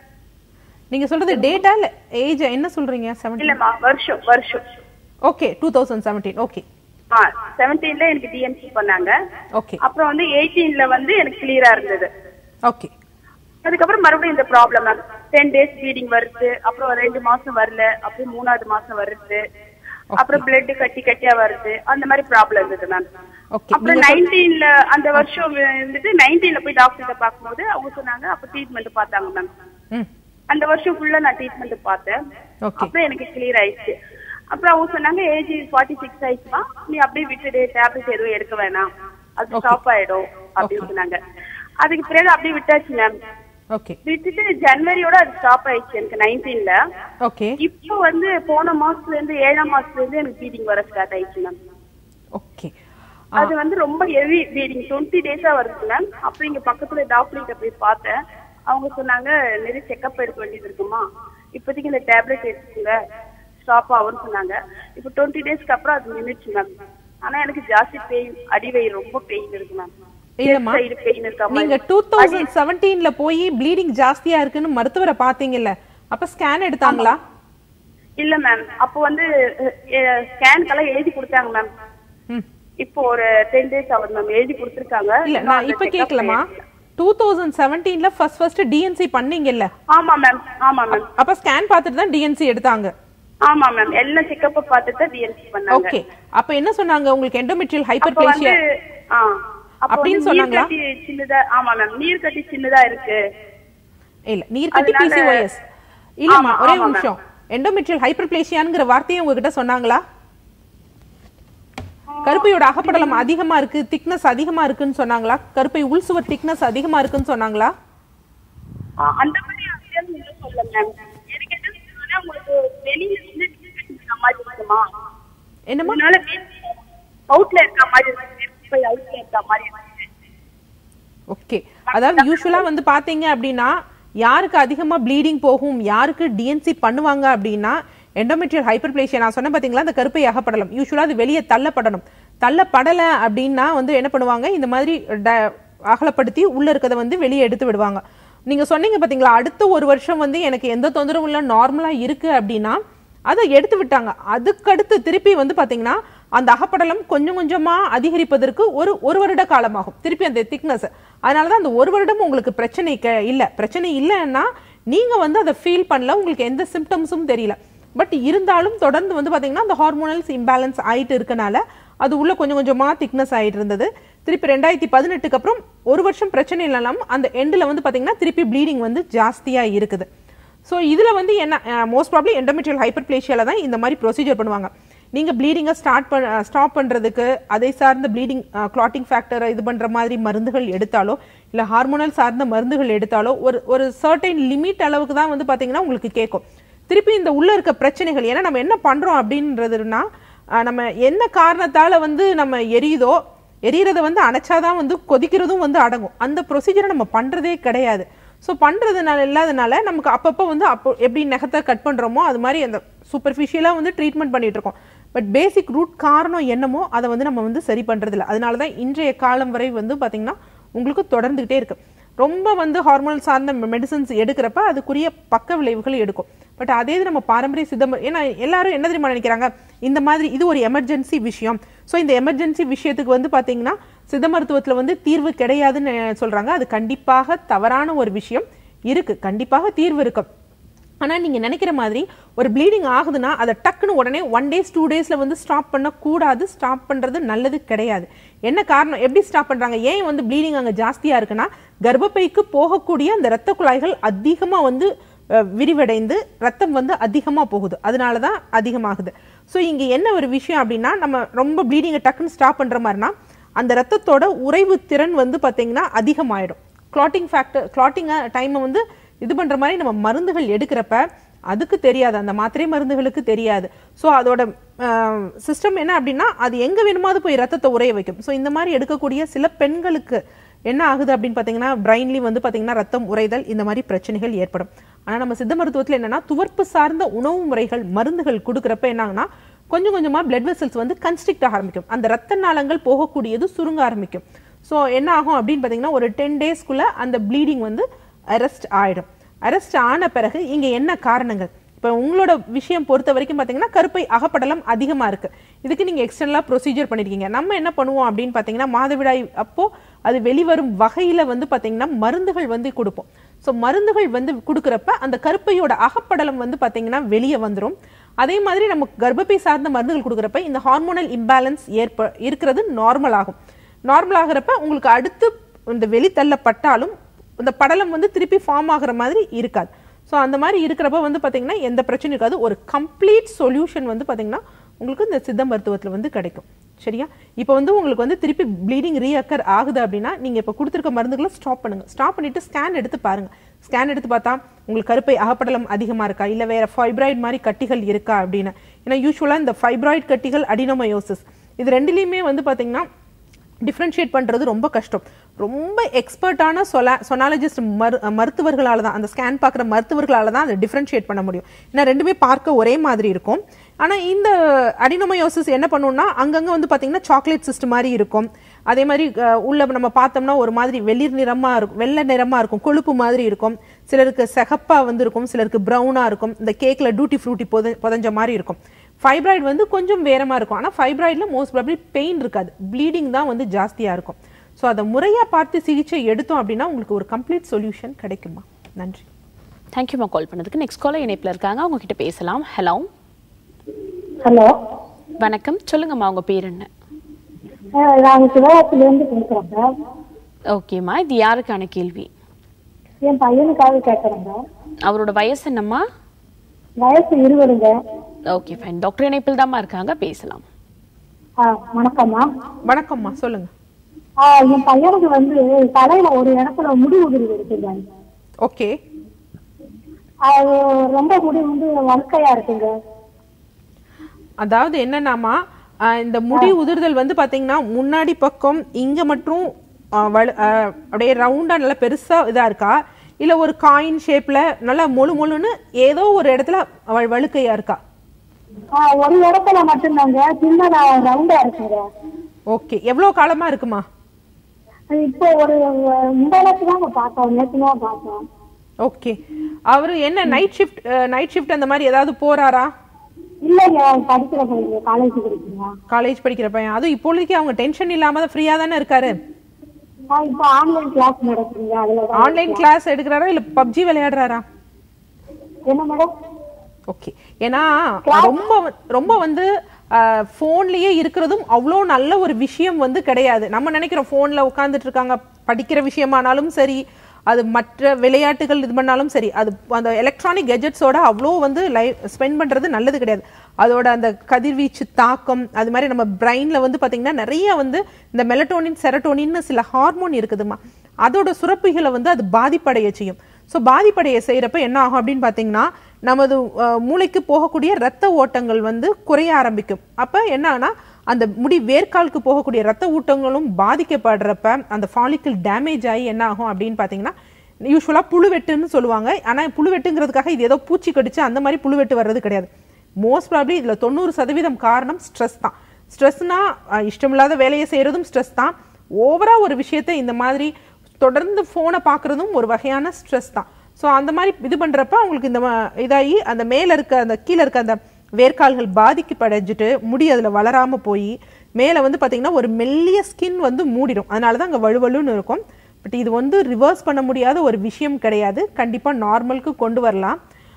நீங்க சொல்றது டேட்டா இல்ல ஏஜ் என்ன சொல்றீங்க செவன்டீன் இல்லம்மா வருஷம் வருஷம் okay two thousand seventeen okay ஆ செவன்டீன்ல எனக்கு டிஎன்சி பண்ணாங்க ஓகே அப்புறம் வந்து எயிட்டீன்ல வந்து எனக்கு கிளியரா இருந்தது ஓகே அதுக்கப்புறம் மறுபடியும் இந்த problem ma'am ten days bleeding வருது அப்புறம் ரெண்டு மாசம் வரல அப்புறம் மூணாவது மாசம் வருது அப்புறம் பிளட் கட்டி கட்டியா வருது அந்த மாதிரி ப்ராப்ளம் இருந்தது மேம் ஓகே அப்புறம் நைன்டீன்ல அந்த வருஷம் வந்துட்டு நைன்டீன்ல போய் டாக்டர் கிட்ட பார்க்கும்போது அவங்க சொன்னாங்க அப்ப ட்ரீட்மெண்ட் பார்த்தாங்க மேம் ம் அந்த வருஷம் ஃபுல்லா நான் ட்ரீட்மெண்ட் பார்த்தேன் ஓகே அப்புறம் எனக்கு கிளியர் ஆயிடுச்சு அப்புறம் அவங்க சொன்னாங்க ஏஜ் ஃபார்ட்டி சிக்ஸ் ஆயிடுச்சுமா நீ அப்படியே விட்டுடு டேப்லெட் எதுவும் எடுக்க வேணாம் அது ஸ்டாப் ஆயிடும் அப்படின்னு சொன்னாங்க அதுக்கு பிறகு அப்படியே விட்டாச்சு மேம் ஓகே விட்டுட்டு ஜனவரியோட அது ஸ்டாப் ஆயிடுச்சு எனக்கு நைன்டீன்ல ஓகே இப்போ வந்து போன மாசத்துல இருந்து ஏழாம் மாசத்துல இருந்து எனக்கு ப்ளீடிங் வர ஸ்டார்ட் ஆயிடுச்சு மேம் ஓகே அது வந்து ரொம்ப ஹெவி ப்ளீடிங் டுவெண்ட்டி டேஸா வருது மேம் அப்புறம் இங்க பக்கத்துல டாக்டர் கிட்ட போய் பார்த்தேன் அவங்க சொன்னாங்க நிறைய செக்அப் எடுக்க வேண்டியது இருக்குமா இப்போதைக்கு இந்த டேப்லெட் எடுத்துக்கோங்க ஸ்டாப் ஆகும்னு சொன்னாங்க இப்போ டுவெண்ட்டி டேஸ்க்கு அப்புறம் அது நின்றுச்சு மேம் ஆனா எனக்கு ஜாஸ்தி பெயின் அடிவயிறு ரொம்ப பெயின் இருக்கு மேம் இல்லம்மா சைடு பெயின் இருக்கா நீங்க டூ தௌசண்ட் செவன்டீன்ல போய் ப்ளீடிங் ஜாஸ்தியா இருக்குன்னு மருத்துவரை பாத்தீங்கல்ல அப்ப ஸ்கேன் எடுத்தாங்களா இல்ல மேம் அப்போ வந்து ஸ்கேனுக்கெல்லாம் எழுதி கொடுத்தாங்க மேம் ம் இப்போ ஒரு டென் டேஸ் ஆகுது மேம் எழுதி கொடுத்துருக்காங்க இல்ல இன்னும் நான் அந்த இப்ப checkup கேக்கலமா எடுக்கல. டூ தௌசண்ட் செவன்டீன்ல ஃபர்ஸ்ட் ஃபர்ஸ்ட் டிஎன்சி பண்ணீங்கல்ல ஆமா மேம் ஆமா மேம் அப்ப ஸ்கேன் பார்த்துட்டு தான் டிஎன்சி எடுத்தாங்க ஆமா மேம் எல்லா செக்கப் பார்த்துட்டு தான் டிஎன்சி பண்ணாங்க ஓகே அப்ப என்ன சொன்னாங்க உங்களுக்கு எண்டோமெட்ரியல் அப்ப வந்து ஹைப்பர்பிளேசியா ஆ அப்ப அப்படின்னு வந்து சொன்னாங்களா? நீர் கட்டி சின்னதா ஆமா மேம் நீர் கட்டி சின்னதா இருக்கு இல்ல நீர் கட்டி அதனால- பிசிஓஎஸ் இல்லம்மா ஆமா, ஒரே ஆமா, நிமிஷம் எண்டோமெட்ரியல் ஹைப்பர்பிளேசியாங்கிற வார்த்தையை உங்ககிட்ட சொன்னாங்களா கருப்பையோட அகப்படலம் அதிகமா இருக்கு திக்னஸ் அதிகமா இருக்குன்னு சொன்னாங்களா கருப்பை உள்சுவர் திக்னஸ் அதிகமா இருக்குன்னு சொன்னாங்களா ஆ, அந்த மாதிரி அப்படியே ஒண்ணும் சொல்ல மேம் எனக்கு என்ன சொன்னா உங்களுக்கு வெளியில வந்து நீர் கட்டி இருக்க மாதிரி இருக்குமா என்னம்மா அதனால அவுட்ல இருக்க மாதிரி இருக்கு போய் அவுட்ல இருக்க மாதிரி இருக்கு ஓகே அதாவது யூஸ்வலா வந்து பாத்தீங்க அப்படின்னா யாருக்கு அதிகமா ப்ளீடிங் போகும் யாருக்கு டிஎன்சி பண்ணுவாங்க அப்படின்னா எண்டோமெட்ரியல் ஹைப்பர்பிளேஷியா நான் சொன்னேன் பாத்தீங்களா அந்த கருப்பை அகப்படலம் யூஸ்வலா அது வெளியே தள்ளப்படணும் தள்ளப்படல அப்படின்னா வந்து என்ன பண்ணுவாங்க இந்த மாதிரி ட- அகலப்படுத்தி உள்ள இருக்கதை வந்து வெளியே எடுத்து விடுவாங்க நீங்க சொன்னீங்க பாத்தீங்களா அடுத்த ஒரு வருஷம் வந்து எனக்கு எந்த தொந்தரவும் இல்லை நார்மலா இருக்கு அப்படின்னா அதை எடுத்து விட்டாங்க அதுக்கடுத்து திருப்பி வந்து பாத்தீங்கன்னா அந்த அகப்படலம் கொஞ்சம் கொஞ்சமா அதிகரிப்பதற்கு ஒரு ஒரு வருட காலமாகும் திருப்பி அந்த திக்னஸ் அதனால தான் அந்த ஒரு வருடம் உங்களுக்கு பிரச்சனை க- இல்ல பிரச்சனை இல்லைன்னா நீங்க வந்து அதை ஃபீல் பண்ணல உங்களுக்கு எந்த சிம்டம்ஸும் தெரியல பட் இருந்தாலும் தொடர்ந்து வந்து பாத்தீங்கன்னா அந்த ஹார்மோனல்ஸ் இம்பேலன்ஸ் ஆயிட்டு இருக்கனால அது உள்ள கொஞ்சம் கொஞ்சமா திக்னஸ் ஆயிட்டு இருந்தது திருப்பி ரெண்டாயிரத்தி பதினெட்டுக்கு அப்புறம் ஒரு வருஷம் பிரச்சனை இல்லைனாலும் அந்த எண்டில் வந்து பாத்தீங்கன்னா திருப்பி ப்ளீடிங் வந்து ஜாஸ்தியா இருக்குது ஸோ இதில் வந்து என்ன மோஸ்ட் ப்ராப்ளி எண்டோமெட்ரியல் ஹைப்பர்பிளேஷியால தான் இந்த மாதிரி ப்ரொசீஜர் பண்ணுவாங்க நீங்கள் ப்ளீடிங்கை ஸ்டார்ட் பண்ண ஸ்டாப் பண்ணுறதுக்கு அதை சார்ந்த ப்ளீடிங் கிளாட்டிங் ஃபேக்டரை இது பண்ணுற மாதிரி மருந்துகள் எடுத்தாலோ இல்லை ஹார்மோனல் சார்ந்த மருந்துகள் எடுத்தாலோ ஒரு ஒரு சர்டைன் லிமிட் அளவுக்கு தான் வந்து பார்த்தீங்கன்னா உங்களுக்கு கேட்கும் திருப்பி இந்த உள்ள இருக்க பிரச்சனைகள் ஏன்னா நம்ம என்ன பண்ணுறோம் அப்படின்றதுனா அஹ், நம்ம என்ன காரணத்தால் வந்து நம்ம எரியுதோ எரியறத வந்து அணைச்சாதான் வந்து கொதிக்கிறதும் வந்து அடங்கும் அந்த ப்ரொசீஜரை நம்ம பண்றதே கிடையாது ஸோ பண்றதுனால இல்லாதனால நமக்கு அப்பப்போ வந்து அப்போ எப்படி நகத்தை கட் பண்றோமோ அது மாதிரி அந்த சூப்பர்ஃபிஷியலாக வந்து ட்ரீட்மெண்ட் பண்ணிட்டு இருக்கோம் பட் பேசிக் ரூட் காரணம் என்னமோ அதை வந்து நம்ம வந்து சரி பண்றதில்ல அதனால தான் இன்றைய காலம் வரை வந்து பாத்தீங்கன்னா உங்களுக்கு தொடர்ந்துகிட்டே இருக்கு ரொம்ப வந்து ஹார்மோன் சார்ந்த மெடிசன்ஸ் எடுக்கிறப்ப அதுக்குரிய பக்க விளைவுகள் எடுக்கும் பட் அதே இது நம்ம பாரம்பரிய சித்த மரு- ஏன்னா எல்லாரும் என்ன தெரியுமா நினைக்கிறாங்க இந்த மாதிரி இது ஒரு எமர்ஜென்சி விஷயம் ஸோ இந்த எமர்ஜென்சி விஷயத்துக்கு வந்து பாத்தீங்கன்னா சித்த மருத்துவத்துல வந்து தீர்வு கிடையாதுன்னு சொல்றாங்க அது கண்டிப்பாக தவறான ஒரு விஷயம் இருக்கு கண்டிப்பாக தீர்வு இருக்கு ஆனால் நீங்கள் நினைக்கிற மாதிரி ஒரு ப்ளீடிங் ஆகுதுன்னா அதை டக்குன்னு உடனே ஒன் டேஸ் டூ டேஸில் வந்து ஸ்டாப் பண்ணக்கூடாது ஸ்டாப் பண்ணுறது நல்லது கிடையாது என்ன காரணம் எப்படி ஸ்டாப் பண்ணுறாங்க ஏன் வந்து ப்ளீடிங் அங்கே ஜாஸ்தியாக இருக்குன்னா கர்ப்பப்பைக்கு போகக்கூடிய அந்த இரத்த குழாய்கள் அதிகமாக வந்து அஹ், விரிவடைந்து ரத்தம் வந்து அதிகமாக போகுது அதனால தான் அதிகமாகுது ஸோ இங்கே என்ன ஒரு விஷயம் அப்படின்னா நம்ம ரொம்ப ப்ளீடிங்கை டக்குன்னு ஸ்டாப் பண்ணுற மாதிரினா அந்த ரத்தத்தோட உறைவு திறன் வந்து பார்த்தீங்கன்னா அதிகமாயிடும் கிளாட்டிங் ஃபேக்டர் கிளாட்டிங் டைமை வந்து இது பண்ணுற மாதிரி நம்ம மருந்துகள் எடுக்கிறப்ப அதுக்கு தெரியாது அந்த மாத்திரை மருந்துகளுக்கு தெரியாது ஸோ அதோட சிஸ்டம் என்ன அப்படின்னா அது எங்கே வேணுமாவது போய் ரத்தத்தை உறைய வைக்கும் ஸோ இந்த மாதிரி எடுக்கக்கூடிய சில பெண்களுக்கு என்ன ஆகுது அப்படின்னு பார்த்தீங்கன்னா பிரைன்லி வந்து பார்த்தீங்கன்னா ரத்தம் உறைதல் இந்த மாதிரி பிரச்சனைகள் ஏற்படும் ஆனால் நம்ம சித்த மருத்துவத்தில் என்னன்னா துவர்ப்பு சார்ந்த உணவு முறைகள் மருந்துகள் கொடுக்குறப்ப என்ன ஆகுனா கொஞ்சம் கொஞ்சமாக பிளட் வெசல்ஸ் வந்து கன்ஸ்ட்ரிக்ட் ஆரம்பிக்கும் அந்த ரத்த நாளங்கள் போகக்கூடியது சுருங்க ஆரம்பிக்கும் ஸோ என்ன ஆகும் அப்படின்னு பார்த்தீங்கன்னா ஒரு டென் டேஸ்க்குள்ளே அந்த ப்ளீடிங் வந்து அரெஸ்ட் ஆயிடும் அரெஸ்ட் ஆன பிறகு இங்கே என்ன காரணங்கள் இப்போ உங்களோட விஷயம் பொறுத்த வரைக்கும் பார்த்தீங்கன்னா கருப்பை அகப்படலம் அதிகமாக இருக்கு இதுக்கு நீங்கள் எக்ஸ்டர்னலாக ப்ரொசீஜர் பண்ணியிருக்கீங்க நம்ம என்ன பண்ணுவோம் அப்படின்னு பார்த்தீங்கன்னா மாதவிடாய் அப்போ அது வெளிவரும் வகையில் வந்து பார்த்தீங்கன்னா மருந்துகள் வந்து கொடுப்போம் ஸோ மருந்துகள் வந்து கொடுக்குறப்ப அந்த கருப்பையோட அகப்படலம் வந்து பார்த்தீங்கன்னா வெளியே வந்துடும் அதே மாதிரி நம்ம கர்ப்பப்பை சார்ந்த மருந்துகள் கொடுக்குறப்ப இந்த ஹார்மோனல் இம்பேலன்ஸ் ஏற்ப இருக்கிறது நார்மல் ஆகும் நார்மல் ஆகிறப்ப உங்களுக்கு அடுத்து இந்த வெளி தள்ளப்பட்டாலும் இந்த படலம் வந்து திருப்பி ஃபார்ம் ஆகுற மாதிரி இருக்காது ஸோ அந்த மாதிரி இருக்கிறப்ப வந்து பார்த்தீங்கன்னா எந்த பிரச்சனையும் இருக்காது ஒரு கம்ப்ளீட் சொல்யூஷன் வந்து பார்த்தீங்கன்னா உங்களுக்கு இந்த சித்த மருத்துவத்தில் வந்து கிடைக்கும் சரியா இப்போ வந்து உங்களுக்கு வந்து திருப்பி ப்ளீடிங் ரீஅக்கர் ஆகுது அப்படின்னா நீங்கள் இப்போ கொடுத்துருக்க மருந்துகளை ஸ்டாப் பண்ணுங்க ஸ்டாப் பண்ணிட்டு ஸ்கேன் எடுத்து பாருங்க ஸ்கேன் எடுத்து பார்த்தா உங்களுக்கு கருப்பை அகப்படலம் அதிகமாக இருக்கா இல்லை வேற ஃபைப்ராய்டு மாதிரி கட்டிகள் இருக்கா அப்படின்னு ஏன்னா யூஸ்வலாக இந்த ஃபைப்ராய்டு கட்டிகள் அடினோமயோசிஸ் இது ரெண்டுலேயுமே வந்து பார்த்தீங்கன்னா டிஃப்ரென்ஷியேட் பண்ணுறது ரொம்ப கஷ்டம் ரொம்ப எக்ஸ்பர்ட்டான சொல சொனாலஜிஸ்ட் மரு மருத்துவர்களால் தான் அந்த ஸ்கேன் பார்க்குற மருத்துவர்களால் தான் அதை டிஃப்ரென்ஷியேட் பண்ண முடியும் ஏன்னா ரெண்டுமே பார்க்க ஒரே மாதிரி இருக்கும் ஆனால் இந்த அடினோமயோசிஸ் என்ன பண்ணுன்னா அங்கங்கே வந்து பார்த்தீங்கன்னா சாக்லேட் சிஸ்ட் மாதிரி இருக்கும் அதே மாதிரி அஹ், உள்ள நம்ம பார்த்தோம்னா ஒரு மாதிரி வெளிர் நிறமாக இருக்கும் வெள்ளை நிறமாக இருக்கும் கொழுப்பு மாதிரி இருக்கும் சிலருக்கு சிகப்பாக வந்து இருக்கும் சிலருக்கு ப்ரௌனாக இருக்கும் இந்த கேக்கில் டூட்டி ஃப்ரூட்டி புத புதஞ்ச மாதிரி இருக்கும் ஃபைப்ராய்டு வந்து கொஞ்சம் வேறமா இருக்கும் ஆனால் ஃபைப்ராய்டில் மோஸ்ட் ப்ராப்ளி பெயின் இருக்காது ப்ளீடிங் தான் வந்து ஜாஸ்தியாக இருக்கும் ஸோ அதை முறையாக பார்த்து சிகிச்சை எடுத்தோம் அப்படின்னா உங்களுக்கு ஒரு கம்ப்ளீட் சொல்யூஷன் கிடைக்குமா நன்றி தேங்க்யூமா கால் பண்ணதுக்கு நெக்ஸ்ட் காலர் இணைப்பில் இருக்காங்க அவங்க கிட்ட பேசலாம் ஹலோ ஹலோ வணக்கம் சொல்லுங்கம்மா உங்க பேர் என்ன நாங்க சிவகாசில இருந்து பேசுறோங்க ஓகேம்மா இது யாருக்கான கேள்வி என் பையனுக்காக கேட்கறேங்க அவரோட வயசு என்னம்மா வயசு இருபதுங்க ஓகே ஃபைன் டாக்டர் இணைப்பில் தாம்மா இருக்காங்க பேசலாம் ஆ, வணக்கம்மா வணக்கம்மா சொல்லுங்க ஆ, என் பையனுக்கு வந்து தலையில ஒரு இடத்துல முடி உதிரி இருக்குங்க ஓகே அது ரொம்ப முடி வந்து வழுக்கையா இருக்குங்க அதாவது என்னன்னாமா ஆஹ் இந்த முடி உதிர்தல் வந்து பாத்தீங்கன்னா முன்னாடி பக்கம் இங்க மட்டும் ஆஹ் வலு- ஆஹ் அப்படியே ரவுண்டா நல்லா பெருசா இதா இருக்கா இல்ல ஒரு காயின் ஷேப்ல நல்லா மொழு மொழுன்னு ஏதோ ஒரு இடத்துல வ- வழுக்கையா இருக்கா ஆ, ஒரு இடத்துல மட்டும்தாங்க சின்னதா ரவுண்டா இருக்குங்க ஓகே எவ்வளவு காலமா இருக்குமா அது இப்போ ஒரு முந்தானத்து தாங்க பார்த்தோம் நேற்று தான் பார்த்தோம் ஓகே அவரு என்ன நைட் ஷிஃப்ட் நைட் ஷிஃப்ட் அந்த மாதிரி ஏதாவது போறாரா இல்லைங்க படிக்கிற பையன் காலேஜ் படிக்கிறீங்க காலேஜ் படிக்கிற பையன் அதுவும் இப்பொழுதைக்கு அவங்க டென்ஷன் இல்லாம தான் ஃப்ரீயா தானே இருக்காரு இப்போ ஆன்லைன் கிளாஸ் நடக்குதுங்க அதுல தான் ஆன்லைன் கிளாஸ் எடுக்கிறாரா இல்ல பப்ஜி விளையாடுறாரா என்ன மேடம் ஓகே ஏன்னா ரொம்ப வ- ரொம்ப வந்து ஃபோன்லயே இருக்கிறதும் அவ்வளோ நல்ல ஒரு விஷயம் வந்து கிடையாது நம்ம நினைக்கிறோம் ஃபோன்ல உட்காந்துட்டு இருக்காங்க படிக்கிற விஷயமானாலும் சரி அது மற்ற விளையாட்டுகள் இது பண்ணாலும் சரி அது அந்த எலக்ட்ரானிக் கெஜெட்ஸோட அவ்வளோ வந்து லைஃப் ஸ்பெண்ட் பண்றது நல்லது கிடையாது அதோட அந்த கதிர்வீச்சு தாக்கம் அது மாதிரி நம்ம பிரெயின்ல வந்து பாத்தீங்கன்னா நிறைய வந்து இந்த மெலட்டோனின் செரட்டோனின்னு சில ஹார்மோன் இருக்குதுமா அதோட சுரப்பிகளை வந்து அது பாதிப்படைய செய்யும் ஸோ பாதிப்படைய செய்யறப்ப என்ன ஆகும் அப்படின்னு பார்த்தீங்கன்னா நமது அஹ், மூளைக்கு போகக்கூடிய ரத்த ஓட்டங்கள் வந்து குறைய ஆரம்பிக்கும் அப்ப என்ன ஆகும்னா அந்த முடி வேர்க்காலுக்கு போகக்கூடிய ரத்த ஊட்டங்களும் பாதிக்கப்படுறப்ப அந்த ஃபாலிக்கல் டேமேஜ் ஆகி என்ன ஆகும் அப்படின்னு பார்த்தீங்கன்னா யூஸ்வலாக புழுவெட்டுன்னு சொல்லுவாங்க ஆனால் புழுவெட்டுங்கிறதுக்காக இது ஏதோ பூச்சி கடிச்சு அந்த மாதிரி புழுவெட்டு வர்றது கிடையாது மோஸ்ட் ப்ராப்ளி இதில் தொண்ணூறு சதவீதம் காரணம் ஸ்ட்ரெஸ் தான் ஸ்ட்ரெஸ்னா இஷ்டமில்லாத வேலையை செய்கிறதும் ஸ்ட்ரெஸ் தான் ஓவரா ஒரு விஷயத்தை இந்த மாதிரி தொடர்ந்து ஃபோனை பார்க்குறதும் ஒரு வகையான ஸ்ட்ரெஸ் தான் ஸோ அந்த மாதிரி இது பண்ணுறப்ப அவங்களுக்கு இந்த ம- இதாகி அந்த மேலே இருக்க அந்த கீழே இருக்க அந்த வேர்க்கால்கள் பாதிக்கப்படைஞ்சிட்டு முடி அதில் வளராமல் போய் மேலே வந்து பார்த்தீங்கன்னா ஒரு மெல்லிய ஸ்கின் வந்து மூடிடும் அதனால தான் அங்கே வலுவலுன்னு இருக்கும் பட் இது வந்து ரிவர்ஸ் பண்ண முடியாத ஒரு விஷயம் கிடையாது கண்டிப்பாக நார்மலுக்கு கொண்டு வரலாம்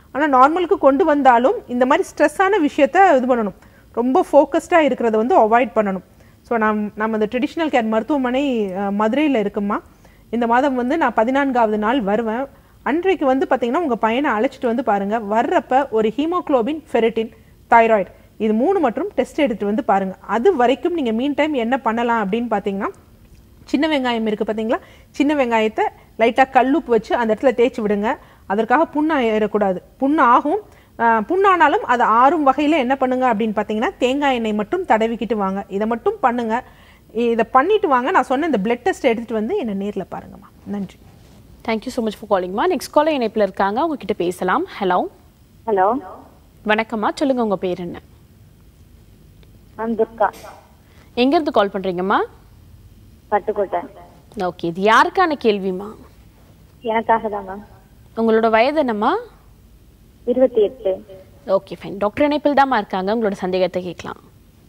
ஆனால் நார்மலுக்கு கொண்டு வந்தாலும் இந்த மாதிரி ஸ்ட்ரெஸ்ஸான விஷயத்த இது பண்ணணும் ரொம்ப ஃபோக்கஸ்டாக இருக்கிறத வந்து அவாய்ட் பண்ணணும் ஸோ நம் நம்ம இந்த ட்ரெடிஷ்னல் கேர் மருத்துவமனை மதுரையில் இருக்குமா இந்த மாதம் வந்து நான் பதினான்காவது நாள் வருவேன் அன்றைக்கு வந்து பார்த்தீங்கன்னா உங்கள் பையனை அழைச்சிட்டு வந்து பாருங்கள் வர்றப்ப ஒரு ஹீமோக்ளோபின் ஃபெரிட்டின் தைராய்டு இது மூணு மற்றும் டெஸ்ட் எடுத்துட்டு வந்து பாருங்கள் அது வரைக்கும் நீங்கள் மீன் டைம் என்ன பண்ணலாம் அப்படின்னு பார்த்தீங்கன்னா சின்ன வெங்காயம் இருக்குது பார்த்தீங்களா சின்ன வெங்காயத்தை லைட்டாக கல்லுப்பு வச்சு அந்த இடத்துல தேய்ச்சி விடுங்க அதற்காக புண்ணு ஏறக்கூடாது புண்ணு ஆகும் ஆஹ் புண்ணானாலும் அது ஆறும் வகையில் என்ன பண்ணுங்க அப்படின்னு பார்த்தீங்கன்னா தேங்காய் எண்ணெய் மட்டும் தடவிக்கிட்டு வாங்க இதை மட்டும் பண்ணுங்க இதை பண்ணிட்டு வாங்க நான் சொன்ன இந்த பிளட் டெஸ்ட் எடுத்துட்டு வந்து என்னை நேரில் பாருங்கம்மா நன்றி தேங்க்யூ ஸோ மச் ஃபார் காலிங்மா நெக்ஸ்ட் காலர் இணைப்பில் இருக்காங்க உங்ககிட்ட பேசலாம் ஹலோ ஹலோ வணக்கம்மா சொல்லுங்க உங்க பேர் என்ன நான் துர்கா எங்கேருந்து கால் பண்றீங்கம்மா பட்டுக்கோட்டை ஓகே இது யாருக்கான கேள்விமா எனக்காக தான் மேம் உங்களோட வயது என்னம்மா இருபத்தி எட்டு ஓகே ஃபைன் டாக்டர் இணைப்பில் தாம்மா இருக்காங்க உங்களோட சந்தேகத்தை கேட்கலாம்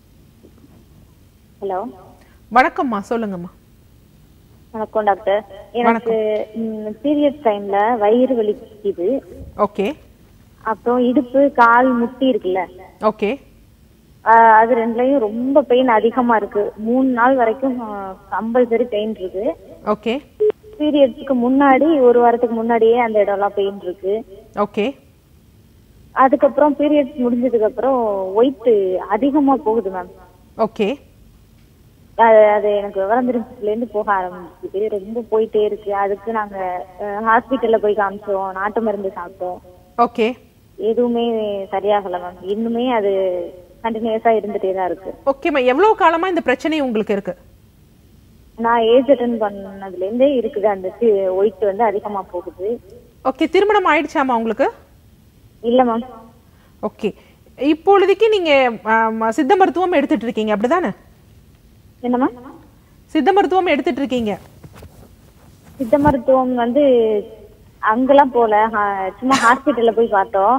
ஹலோ வணக்கம்மா சொல்லுங்கம்மா வணக்கம் டாக்டர் எனக்கு பீரியட் டைம்ல வயிறு வலிக்குது ஓகே அப்புறம் இடுப்பு கால் முட்டி இருக்குல்ல ஓகே ஆஹ் அது ரெண்டுலயும் ரொம்ப பெயின் அதிகமா இருக்கு மூணு நாள் வரைக்கும் கம்பல்சரி பெயின் இருக்கு ஓகே பீரியட்ஸ்க்கு முன்னாடி ஒரு வாரத்துக்கு முன்னாடியே அந்த இடம்லாம் பெயின் இருக்கு ஓகே அதுக்கப்புறம் பீரியட்ஸ் முடிஞ்சதுக்கு அப்புறம் ஒயிட் அதிகமா போகுது மேம் ஓகே அது அது எனக்கு விவரம் தெரிஞ்சதுல இருந்து போக ஆரம்பிச்சுது ரொம்ப போயிட்டே இருக்கு அதுக்கு நாங்க ஹாஸ்பிட்டல்ல போய் காமிச்சோம் நாட்டு மருந்து சாப்பிட்டோம் ஓகே எதுவுமே சரியாகல மேம் இன்னுமே அது கண்டினியூஸா இருந்துட்டே தான் இருக்கு ஓகேம்மா எவ்வளோ காலமா இந்த பிரச்சனை உங்களுக்கு இருக்கு நான் ஏஜ் அட்டன் பண்ணதுல இருந்தே இருக்குது அந்த ஒயிட் வந்து அதிகமா போகுது ஓகே திருமணம் ஆயிடுச்சாமா உங்களுக்கு இல்ல மேம் ஓகே இப்பொழுதைக்கு நீங்க ஆம், சித்த மருத்துவம் எடுத்துட்டு இருக்கீங்க அப்படிதானே என்ன மேம் சித்த மருத்துவம் எடுத்துட்டு இருக்கீங்க சித்த மருத்துவம் வந்து அங்கெல்லாம் போல ஹா- சும்மா ஹாஸ்பிட்டல்ல போய் பார்த்தோம்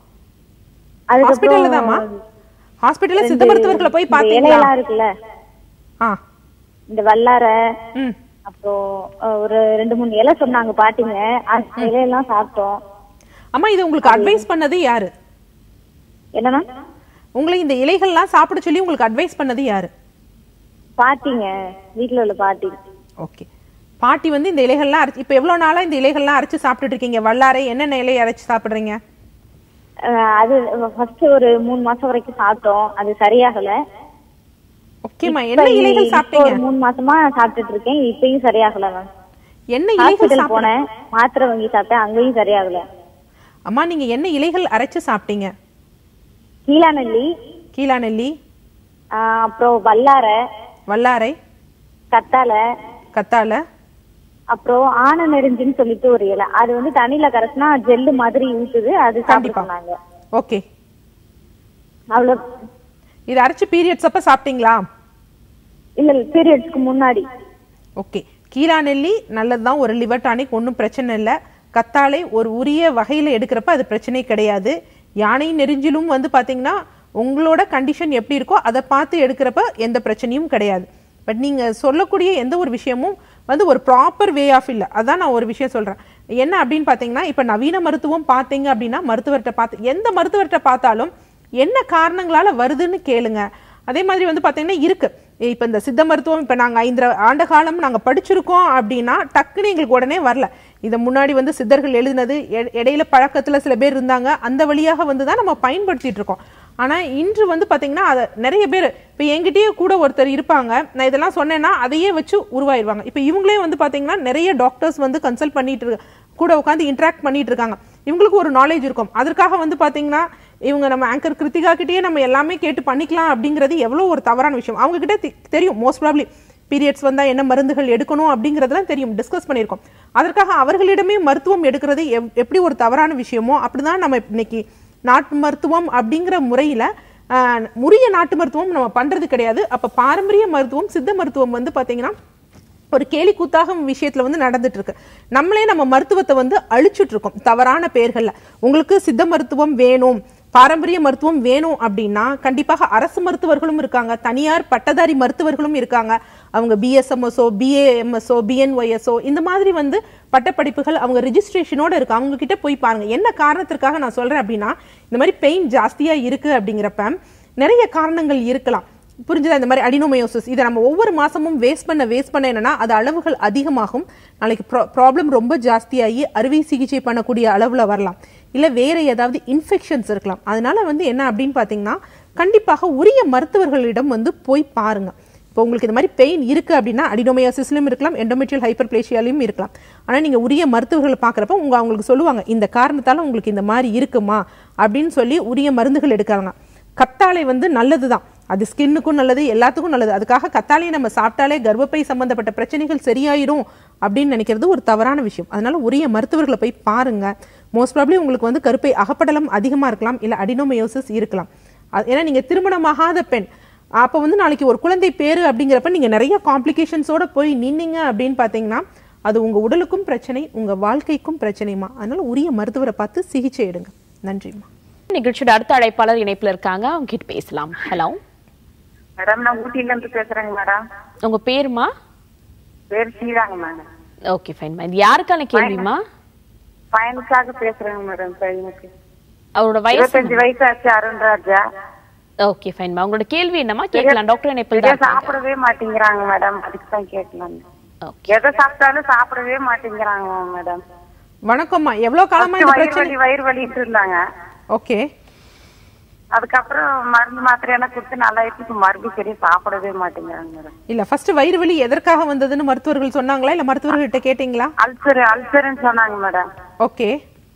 ஹாஸ்பிட்டல்ல தாம்மா ஹாஸ்பிட்டல்ல சித்த மருத்துவர்களை போய் இந்த பாத்தீங்களா இலையெல்லாம் இருக்குல்ல ஆ இந்த வல்லாரை ம் அப்புறம் அஹ், ஒரு ரெண்டு மூணு இலை சொன்னாங்க பாட்டிங்க அந்த இலையெல்லாம் சாப்பிட்டோம் அம்மா இது உங்களுக்கு அட்வைஸ் பண்ணது யாரு என்னன்னா உங்களை இந்த இலைகள்லாம் சாப்பிட சொல்லி உங்களுக்கு அட்வைஸ் பண்ணது யாரு பாட்டிங்க வீட்டுல உள்ள பாட்டி ஓகே பாட்டி வந்து இந்த இலைகள்லாம் அரைச்சு இப்போ எவ்வளோ நாளா இந்த இலைகள்லாம் அரைச்சு சாப்பிட்டுட்டு இருக்கீங்க வல்லாரை என்னென்ன இலையை அரைச்சு சாப்பிடுறீங்க அஹ், அது ஃபர்ஸ்ட் ஒரு மூணு மாசம் வரைக்கும் சாப்பிட்டோம் அது சரியாகல ஓகேம்மா இப்ப என்ன இலைகள் இப்போ சாப்பிட்டீங்க ஒரு மூணு மாசமா சாப்பிட்டுட்டு இருக்கேன் இப்பயும் சரியாகல மேம் என்ன இலைகள் ஹாஸ்பிட்டல் சாப்பிட போனேன் மாத்திரை வாங்கி சாப்பிட்டேன் அங்கேயும் சரியாகல அம்மா நீங்க என்ன இலைகள் அரைச்சு சாப்பிட்டீங்க கீழாநெல்லி கீழாநெல்லி ஆஹ் அப்புறம் வல்லாரை வல்லாரை கத்தாழை கத்தாழை அப்புறம் ஆன நெருஞ்சுன்னு சொல்லிட்டு ஒரு இலை அது வந்து தண்ணியில கரைச்சினா ஜெல்லு மாதிரி ஊத்துது அது சாப்பிட கண்டிப்பா. சொன்னாங்க ஓகே அவ்வளவு இது அரைச்சு பீரியட்ஸ் அப்ப சாப்பிட்டீங்களா இல்ல பீரியட்ஸ்க்கு முன்னாடி ஓகே கீழா நெல்லி நல்லதுதான் ஒரு லிவர் டானிக் ஒன்றும் பிரச்சனை இல்லை கத்தாழை ஒரு உரிய வகையில் எடுக்கிறப்ப அது பிரச்சனை கிடையாது யானை நெறிஞ்சிலும் வந்து பார்த்தீங்கன்னா உங்களோட கண்டிஷன் எப்படி இருக்கோ அதை பார்த்து எடுக்கிறப்ப எந்த பிரச்சனையும் கிடையாது பட் நீங்கள் சொல்லக்கூடிய எந்த ஒரு விஷயமும் வந்து ஒரு ப்ராப்பர் வே ஆஃப் இல்லை அதான் நான் ஒரு விஷயம் சொல்கிறேன் என்ன அப்படின்னு பார்த்தீங்கன்னா இப்போ நவீன மருத்துவம் பார்த்தீங்க அப்படின்னா மருத்துவர்கிட்ட பார்த்து எந்த மருத்துவர்கிட்ட பார்த்தாலும் என்ன காரணங்களால வருதுன்னு கேளுங்க அதே மாதிரி வந்து பார்த்தீங்கன்னா இருக்கு இப்போ இந்த சித்த மருத்துவம் இப்போ நாங்கள் ஐந்து ஆண்டு காலம் நாங்கள் படிச்சிருக்கோம் அப்படின்னா டக்குன்னு எங்களுக்கு உடனே வரல இதை முன்னாடி வந்து சித்தர்கள் எழுதினது எ- இடையில பழக்கத்தில் சில பேர் இருந்தாங்க அந்த வழியாக வந்து தான் நம்ம பயன்படுத்திட்டு இருக்கோம் ஆனால் இன்று வந்து பார்த்தீங்கன்னா அதை நிறைய பேர் இப்போ என்கிட்டயே கூட ஒருத்தர் இருப்பாங்க நான் இதெல்லாம் சொன்னேன்னா அதையே வச்சு உருவாயிருவாங்க இப்போ இவங்களே வந்து பார்த்தீங்கன்னா நிறைய டாக்டர்ஸ் வந்து கன்சல்ட் பண்ணிட்டு இருக்க கூட உட்காந்து இன்ட்ராக்ட் பண்ணிட்டு இருக்காங்க இவங்களுக்கு ஒரு நாலேஜ் இருக்கும் அதற்காக வந்து பாத்தீங்கன்னா இவங்க நம்ம ஆங்கர் கிருத்திகா கிட்டயே நம்ம எல்லாமே கேட்டு பண்ணிக்கலாம் அப்படிங்கிறது எவ்வளோ ஒரு தவறான விஷயம் அவங்க கிட்ட தெ- தெரியும் மோஸ்ட் ப்ராப்ளி பீரியட்ஸ் வந்தா என்ன மருந்துகள் எடுக்கணும் அப்படிங்கிறதெல்லாம் தெரியும் டிஸ்கஸ் பண்ணியிருக்கோம் அதற்காக அவர்களிடமே மருத்துவம் எடுக்கிறது எவ்- எப்படி ஒரு தவறான விஷயமோ அப்படிதான் நம்ம இன்னைக்கு நாட்டு மருத்துவம் அப்படிங்கிற முறையில ஆஹ், உரிய நாட்டு மருத்துவம் நம்ம பண்றது கிடையாது அப்ப பாரம்பரிய மருத்துவம் சித்த மருத்துவம் வந்து பாத்தீங்கன்னா ஒரு கேலி கூத்தாகும் விஷயத்துல வந்து நடந்துட்டு இருக்கு நம்மளே நம்ம மருத்துவத்தை வந்து அழிச்சுட்டு இருக்கோம் தவறான பெயர்கள்ல உங்களுக்கு சித்த மருத்துவம் வேணும் பாரம்பரிய மருத்துவம் வேணும் அப்படின்னா கண்டிப்பாக அரசு மருத்துவர்களும் இருக்காங்க தனியார் பட்டதாரி மருத்துவர்களும் இருக்காங்க அவங்க பிஎஸ்எம்எஸ்ஓ பிஏஎம்எஸ்ஓ பிஎன்ஒய்எஸ்ஓ இந்த மாதிரி வந்து பட்டப்படிப்புகள் அவங்க ரிஜிஸ்ட்ரேஷனோட இருக்கு அவங்க கிட்ட போய் பாருங்க என்ன காரணத்திற்காக நான் சொல்றேன் அப்படின்னா இந்த மாதிரி பெயின் ஜாஸ்தியா இருக்கு அப்படிங்கிறப்ப நிறைய காரணங்கள் இருக்கலாம் புரிஞ்சுதா இந்த மாதிரி அடினோமயோசிஸ் இதை நம்ம ஒவ்வொரு மாசமும் வேஸ்ட் பண்ண வேஸ்ட் பண்ண என்னன்னா அது அளவுகள் அதிகமாகும் நாளைக்கு ப்ராப்ளம் ரொம்ப ஜாஸ்தியாகி அறுவை சிகிச்சை பண்ணக்கூடிய அளவுல வரலாம் இல்ல வேற ஏதாவது இன்ஃபெக்ஷன்ஸ் இருக்கலாம் அதனால வந்து என்ன அப்படின்னு பாத்தீங்கன்னா கண்டிப்பாக உரிய மருத்துவர்களிடம் வந்து போய் பாருங்க இப்போ உங்களுக்கு இந்த மாதிரி பெயின் இருக்கு அப்படின்னா அடினோமயோசிஸ்லையும் இருக்கலாம் எண்டோமெட்ரியல் ஹைப்பர் இருக்கலாம் ஆனா நீங்க உரிய மருத்துவர்களை பார்க்குறப்ப உங்க அவங்களுக்கு சொல்லுவாங்க இந்த காரணத்தால உங்களுக்கு இந்த மாதிரி இருக்குமா அப்படின்னு சொல்லி உரிய மருந்துகள் எடுக்கிறாங்க கத்தாழை வந்து நல்லதுதான் அது ஸ்கின்னுக்கும் நல்லது எல்லாத்துக்கும் நல்லது அதுக்காக கத்தாழையை நம்ம சாப்பிட்டாலே கர்ப்பப்பை சம்பந்தப்பட்ட பிரச்சனைகள் சரியாயிரும் அப்படின்னு நினைக்கிறது ஒரு தவறான விஷயம் அதனால உரிய மருத்துவர்களை போய் பாருங்க மோஸ்ட் ப்ராப்ளி உங்களுக்கு வந்து கருப்பை அகப்படலம் அதிகமா இருக்கலாம் இல்ல அடினோமயோசிஸ் இருக்கலாம் அது- ஏன்னா நீங்க திருமணமாகாத பெண் அப்போ வந்து நாளைக்கு ஒரு குழந்தை பேரு அப்படிங்கிறப்ப நீங்க நிறைய காம்ப்ளிகேஷன்ஸோட போய் நின்னீங்க அப்படின்னு பார்த்தீங்கன்னா அது உங்க உடலுக்கும் பிரச்சனை உங்க வாழ்க்கைக்கும் பிரச்சனைமா அதனால உரிய மருத்துவரை பார்த்து சிகிச்சை எடுங்க நன்றிம்மா நிகழ்ச்சியோட அடுத்த அழைப்பாளர் இணைப்புல இருக்காங்க அவங்க கிட்ட பேசலாம் ஹலோ மேடம் நான் ஊட்டில இருந்து பேசுறேங்க மேடம் உங்க பேருமா பேர் ஸ்ரீதாங்க மேடம் ஓகே ஃபைன்மா இது யாருக்கான கேள்விமா பையனுக்காக பேசுறேங்க மேடம் பையனுக்கு அவரோட வயசு இருபத்தஞ்சு வயசு ஆச்சு அருண்ராஜா ஓகே ஃபைன்மா உங்களோட கேள்வி என்னமா கேட்கலாம் டாக்டர் இணைப்பில் சரியா தான் இருக்காங்க. சாப்பிடவே மாட்டேங்கிறாங்க மேடம் அதுக்கு தான் கேட்கலாம் ஓகே எதை சாப்பிட்டாலும் சாப்பிடவே மாட்டேங்கிறாங்க மேடம் வணக்கம்மா எவ்வளவு காலமா இந்த வயிறு பிரச்சனை வலி வயிறு வலிட்டு இருந்தாங்க ஓகே அதுக்கப்புறம் மருந்து மாத்திரை எல்லாம் கொடுத்து நல்லா இப்ப மறுபடியும் சரியா சாப்பிடவே மாட்டேங்கிறாங்க மேடம் இல்ல ஃபர்ஸ்ட் வயிறு வலி எதற்காக வந்ததுன்னு மருத்துவர்கள் சொன்னாங்களா இல்ல மருத்துவர்கள்ட்ட கேட்டீங்களா அல்சர் அல்சர்னு சொன்னாங்க மேடம் ஓகே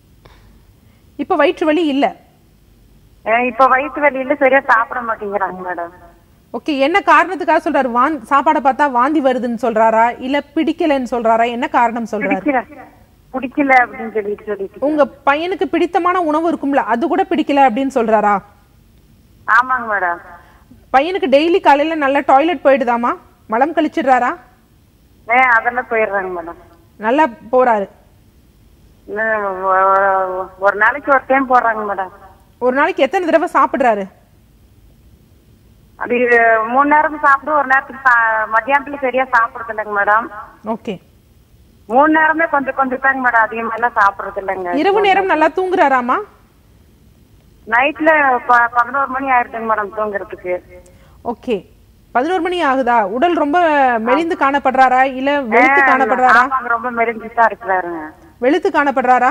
இப்ப வயிற்று வலி இல்ல அஹ் இப்ப வயிற்று வலியில சரியா சாப்பிட மாட்டேங்கிறாங்க மேடம் ஓகே என்ன காரணத்துக்காக சொல்றாரு வாந்தி சாப்பாடை பார்த்தா வாந்தி வருதுன்னு சொல்றாரா இல்ல பிடிக்கலன்னு சொல்றாரா என்ன காரணம் சொல்றாரு பிடிக்கல பிடிக்கல அப்படின்னு சொல்லிட்டு சொல்லிட்டு உங்க பையனுக்கு பிடித்தமான உணவு இருக்கும்ல அது கூட பிடிக்கல அப்படின்னு சொல்றாரா ஆமாங்க மேடம் பையனுக்கு டெய்லி காலையில நல்லா டாய்லெட் போயிடுதாமா மலம் கழிச்சிடுறாரா ஏ அதெல்லாம் போயிடுறாங்க மேடம் நல்லா போறாரு இன்னும் ஒ- ஒ- ஒரு நாளைக்கு ஒரு டைம் போடுறாங்க மேடம் ஒரு நாளைக்கு எத்தனை தடவை சாப்பிடுறாரு அது மூணு நேரம் சாப்பிடு ஒரு நேரத்துக்கு சா- மத்தியானத்துல சரியா சாப்பிடுறது இல்லைங்க மேடம் ஓகே மூணு நேரமே கொஞ்சம் கொஞ்சம் தாங்க மேடம் அதிகமா எல்லாம் சாப்பிடுறது இல்லைங்க இரவு நேரம் நல்லா தூங்குறாராமா நைட்ல ப- பதினோரு மணி ஆயிடுதுங்க மேடம் தூங்குறதுக்கு ஓகே பதினோரு மணி ஆகுதா உடல் ரொம்ப மெலிந்து காணப்படுறாரா இல்ல வெளுத்து காணப்படுறாரா ஆமாங்க ரொம்ப மெலிஞ்சுதான் இருக்கிறாருங்க வெளுத்து காணப்படுறாரா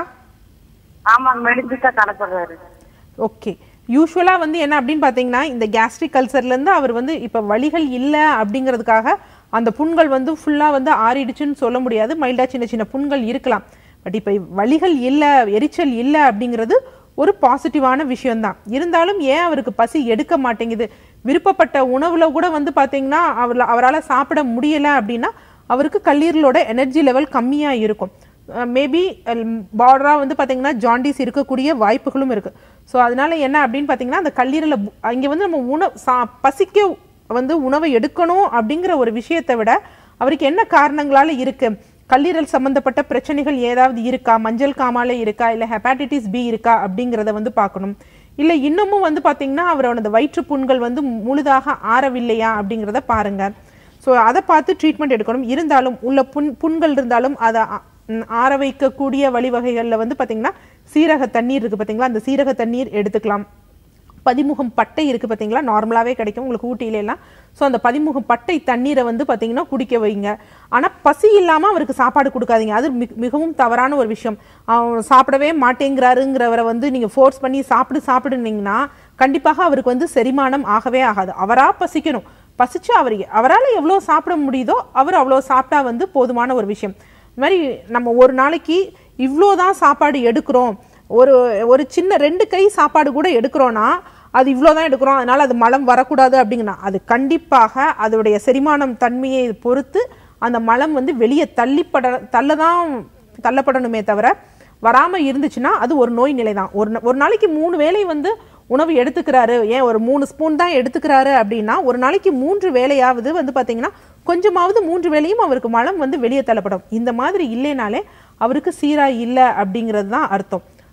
ஆமாங்க மெலிஞ்சுதான் காணப்படுறாரு ஓகே யூஸ்வலா வந்து என்ன அப்படின்னு பாத்தீங்கன்னா இந்த கேஸ்ட்ரிக் கல்சர்ல இருந்து அவர் வந்து இப்ப வலிகள் இல்ல அப்படிங்கிறதுக்காக அந்த புண்கள் வந்து ஃபுல்லா வந்து ஆறிடுச்சுன்னு சொல்ல முடியாது மைல்டா சின்ன சின்ன புண்கள் இருக்கலாம் பட் இப்ப வலிகள் இல்ல எரிச்சல் இல்ல அப்படிங்கிறது ஒரு பாசிட்டிவான விஷயம்தான் இருந்தாலும் ஏன் அவருக்கு பசி எடுக்க மாட்டேங்குது விருப்பப்பட்ட உணவுல கூட வந்து பாத்தீங்கன்னா அவர் அவரால் சாப்பிட முடியல அப்படின்னா அவருக்கு கல்லீரலோட எனர்ஜி லெவல் கம்மியா இருக்கும் மேபி பார்டரா வந்து பாத்தீங்கன்னா ஜாண்டிஸ் இருக்கக்கூடிய வாய்ப்புகளும் இருக்கு ஸோ அதனால என்ன அப்படின்னு பாத்தீங்கன்னா அந்த கல்லீரல பு- அங்க வந்து நம்ம உணவு சா- பசிக்க வந்து உணவை எடுக்கணும் அப்படிங்கிற ஒரு விஷயத்தை விட அவருக்கு என்ன காரணங்களால இருக்கு கல்லீரல் சம்பந்தப்பட்ட பிரச்சனைகள் ஏதாவது இருக்கா மஞ்சள் காமாலை இருக்கா இல்ல ஹெப்பாட்டிட்டிஸ் பி இருக்கா அப்படிங்கிறத வந்து பார்க்கணும் இல்ல இன்னமும் வந்து பாத்தீங்கன்னா அவரோட வயிற்று புண்கள் வந்து முழுதாக ஆறவில்லையா அப்படிங்கிறத பாருங்க ஸோ அதை பார்த்து ட்ரீட்மெண்ட் எடுக்கணும் இருந்தாலும் உள்ள புண் புண்கள் இருந்தாலும் அதை ஆ- ம், ஆற வைக்கக்கூடிய வழிவகைகளில் வந்து பார்த்தீங்கன்னா சீரக தண்ணீர் இருக்கு பார்த்தீங்களா அந்த சீரக தண்ணீர் எடுத்துக்கலாம் பதிமுகம் பட்டை இருக்கு பார்த்தீங்களா நார்மலாகவே கிடைக்கும் உங்களுக்கு ஊட்டியில எல்லாம் ஸோ அந்த பதிமுகம் பட்டை தண்ணீரை வந்து பார்த்தீங்கன்னா குடிக்க வைங்க ஆனால் பசி இல்லாமல் அவருக்கு சாப்பாடு கொடுக்காதீங்க அது மிக- மிகவும் தவறான ஒரு விஷயம் அவன் சாப்பிடவே மாட்டேங்கிறாருங்கிறவரை வந்து நீங்கள் ஃபோர்ஸ் பண்ணி சாப்பிடு சாப்பிடுனீங்கன்னா கண்டிப்பாக அவருக்கு வந்து செரிமானம் ஆகவே ஆகாது அவரா பசிக்கணும் பசிச்சு அவர் அவரால் எவ்வளோ சாப்பிட முடியுதோ அவர் அவ்வளோ சாப்பிட்டா வந்து போதுமான ஒரு விஷயம் இந்த மாதிரி நம்ம ஒரு நாளைக்கு இவ்வளோ தான் சாப்பாடு எடுக்கிறோம் ஒரு ஒரு சின்ன ரெண்டு கை சாப்பாடு கூட எடுக்கிறோன்னா அது இவ்வளோ தான் எடுக்கிறோம் அதனால அது மலம் வரக்கூடாது அப்படிங்கன்னா அது கண்டிப்பாக அதோடைய செரிமானம் தன்மையை பொறுத்து அந்த மலம் வந்து வெளியே தள்ளிப்பட தள்ள தான் தள்ளப்படணுமே தவிர வராமல் இருந்துச்சுன்னா அது ஒரு நோய் நிலை தான் ஒரு நா- ஒரு நாளைக்கு மூணு வேளை வந்து உணவு எடுத்துக்கிறாரு ஏன் ஒரு மூணு ஸ்பூன் தான் எடுத்துக்கிறாரு அப்படின்னா ஒரு நாளைக்கு மூன்று வேளையாவது வந்து பார்த்தீங்கன்னா கொஞ்சமாவது மூன்று வேளையும் அவருக்கு மலம் வந்து வெளியே தள்ளப்படும் இந்த மாதிரி இல்லைனாலே அவருக்கு சீரா இல்லை அப்படிங்கிறது தான் அர்த்தம்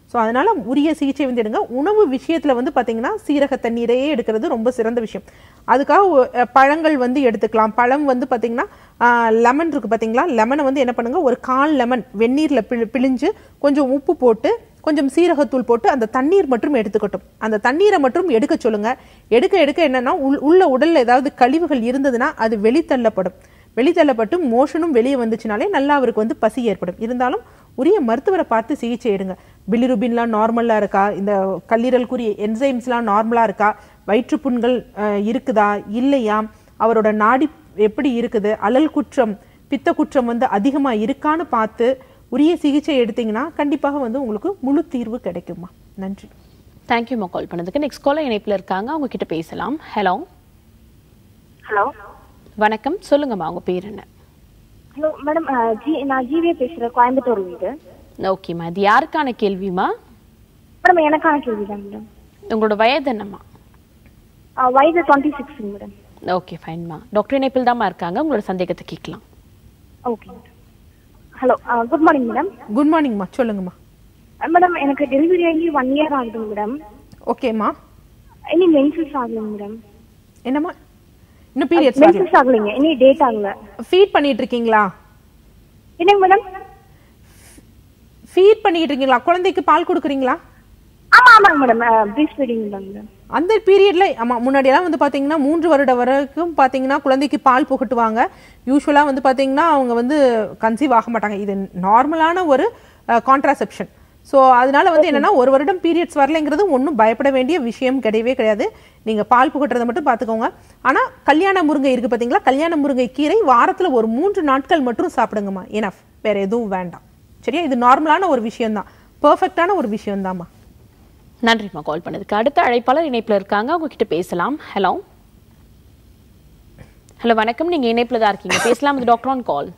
ஸோ அதனால உரிய சிகிச்சை வந்து எடுங்க உணவு விஷயத்துல வந்து பாத்தீங்கன்னா சீரக தண்ணீரையே எடுக்கிறது ரொம்ப சிறந்த விஷயம் அதுக்காக ஒ- அஹ் பழங்கள் வந்து எடுத்துக்கலாம் பழம் வந்து பாத்தீங்கன்னா லெமன் இருக்கு பாத்தீங்களா லெமனை வந்து என்ன பண்ணுங்க ஒரு கால் லெமன் வெந்நீர்ல பிழி பிழிஞ்சு கொஞ்சம் உப்பு போட்டு கொஞ்சம் சீரகத்தூள் போட்டு அந்த தண்ணீர் மட்டும் எடுத்துக்கட்டும் அந்த தண்ணீரை மட்டும் எடுக்க சொல்லுங்க எடுக்க எடுக்க என்னன்னா உள்- உள்ள உடல்ல ஏதாவது கழிவுகள் இருந்ததுன்னா அது வெளித்தள்ளப்படும் வெளித்தள்ளப்பட்டு மோஷனும் வெளியே வந்துச்சுனாலே நல்லா அவருக்கு வந்து பசி ஏற்படும் இருந்தாலும் உரிய மருத்துவரை பார்த்து சிகிச்சை எடுங்க பிலிருபின்லாம் நார்மலாக இருக்கா இந்த கல்லீரலுக்குரிய என்சைம்ஸ்லாம் நார்மலாக இருக்கா வயிற்றுப்புண்கள் அஹ், இருக்குதா இல்லையா அவரோட நாடி எப்படி இருக்குது அலல் குற்றம் பித்த குற்றம் வந்து அதிகமாக இருக்கான்னு பார்த்து உரிய சிகிச்சை எடுத்தீங்கன்னா கண்டிப்பாக வந்து உங்களுக்கு முழு தீர்வு கிடைக்குமா நன்றி தேங்க்யூமா கால் பண்ணதுக்கு நெக்ஸ்ட் காலர் இணைப்புல இருக்காங்க அவங்க கிட்ட பேசலாம் ஹலோ ஹலோ வணக்கம் சொல்லுங்கம்மா உங்க பேர் என்ன ஹலோ மேடம் ஜி நான் ஜிவிஏ பேசுறேன் கோயம்புத்தூர் வீடு ஓகேம்மா இது யாருக்கான கேள்விமா மேடம் எனக்கான கேள்வி தான் மேடம் உங்களோட வயது என்னம்மா வயது டுவெண்ட்டி சிக்ஸ் மேடம் ஓகே ஃபைன்மா டாக்டர் இணைப்பில் தாம்மா இருக்காங்க உங்களோட சந்தேகத்தை கேட்கலாம் okay hello good morning madam good மார்னிங்மா சொல்லுங்கம்மா மேடம் எனக்கு டெலிவரி ஆகி ஒன் இயர் ஆகுதுங்க மேடம் ஓகேம்மா இனி மென்சஸ் ஆகலைங்க மேடம் என்னம்மா இன்னும் பீரியட்ஸ் மென்சஸ் ஆகலைங்க இனி டேட் ஆகல ஃபீட் பண்ணிட்டு இருக்கீங்களா என்னங்க மேடம் ஃபீட் பண்ணிட்டு இருக்கீங்களா குழந்தைக்கு பால் கொடுக்குறீங்களா ஆமா ஆமாங்க மேடம் ப்ரீஸ் ஃபீடிங் தான் மேடம் அந்த பீரியட்ல ஆமா முன்னாடியெல்லாம் வந்து பாத்தீங்கன்னா மூன்று வருட வரைக்கும் பாத்தீங்கன்னா குழந்தைக்கு பால் புகட்டுவாங்க யூஸ்வலா வந்து பாத்தீங்கன்னா அவங்க வந்து கன்சீவ் ஆக மாட்டாங்க இது நார்மலான ஒரு கான்ட்ராசெப்ஷன் ஸோ அதனால வந்து என்னன்னா ஒரு வருடம் பீரியட்ஸ் வரலைங்கிறது ஒன்றும் பயப்பட வேண்டிய விஷயம் கிடையவே கிடையாது நீங்க பால் புகட்டுறதை மட்டும் பார்த்துக்கோங்க ஆனா கல்யாண முருங்கை இருக்கு பாத்தீங்களா கல்யாண முருங்கை கீரை வாரத்துல ஒரு மூன்று நாட்கள் மட்டும் சாப்பிடுங்கம்மா எனஃப் வேற எதுவும் வேண்டாம் சரியா இது நார்மலான ஒரு விஷயம் தான் பெர்ஃபெக்டான ஒரு விஷயம் தான்மா நன்றிம்மா கால் பண்ணதுக்கு அடுத்த அழைப்பாளர் இணைப்புல இருக்காங்க அவங்க கிட்ட பேசலாம் ஹலோ ஹலோ வணக்கம் நீங்க இணைப்புல தான் இருக்கீங்க பேசலாம் இது டாக்டர் ஆன் கால்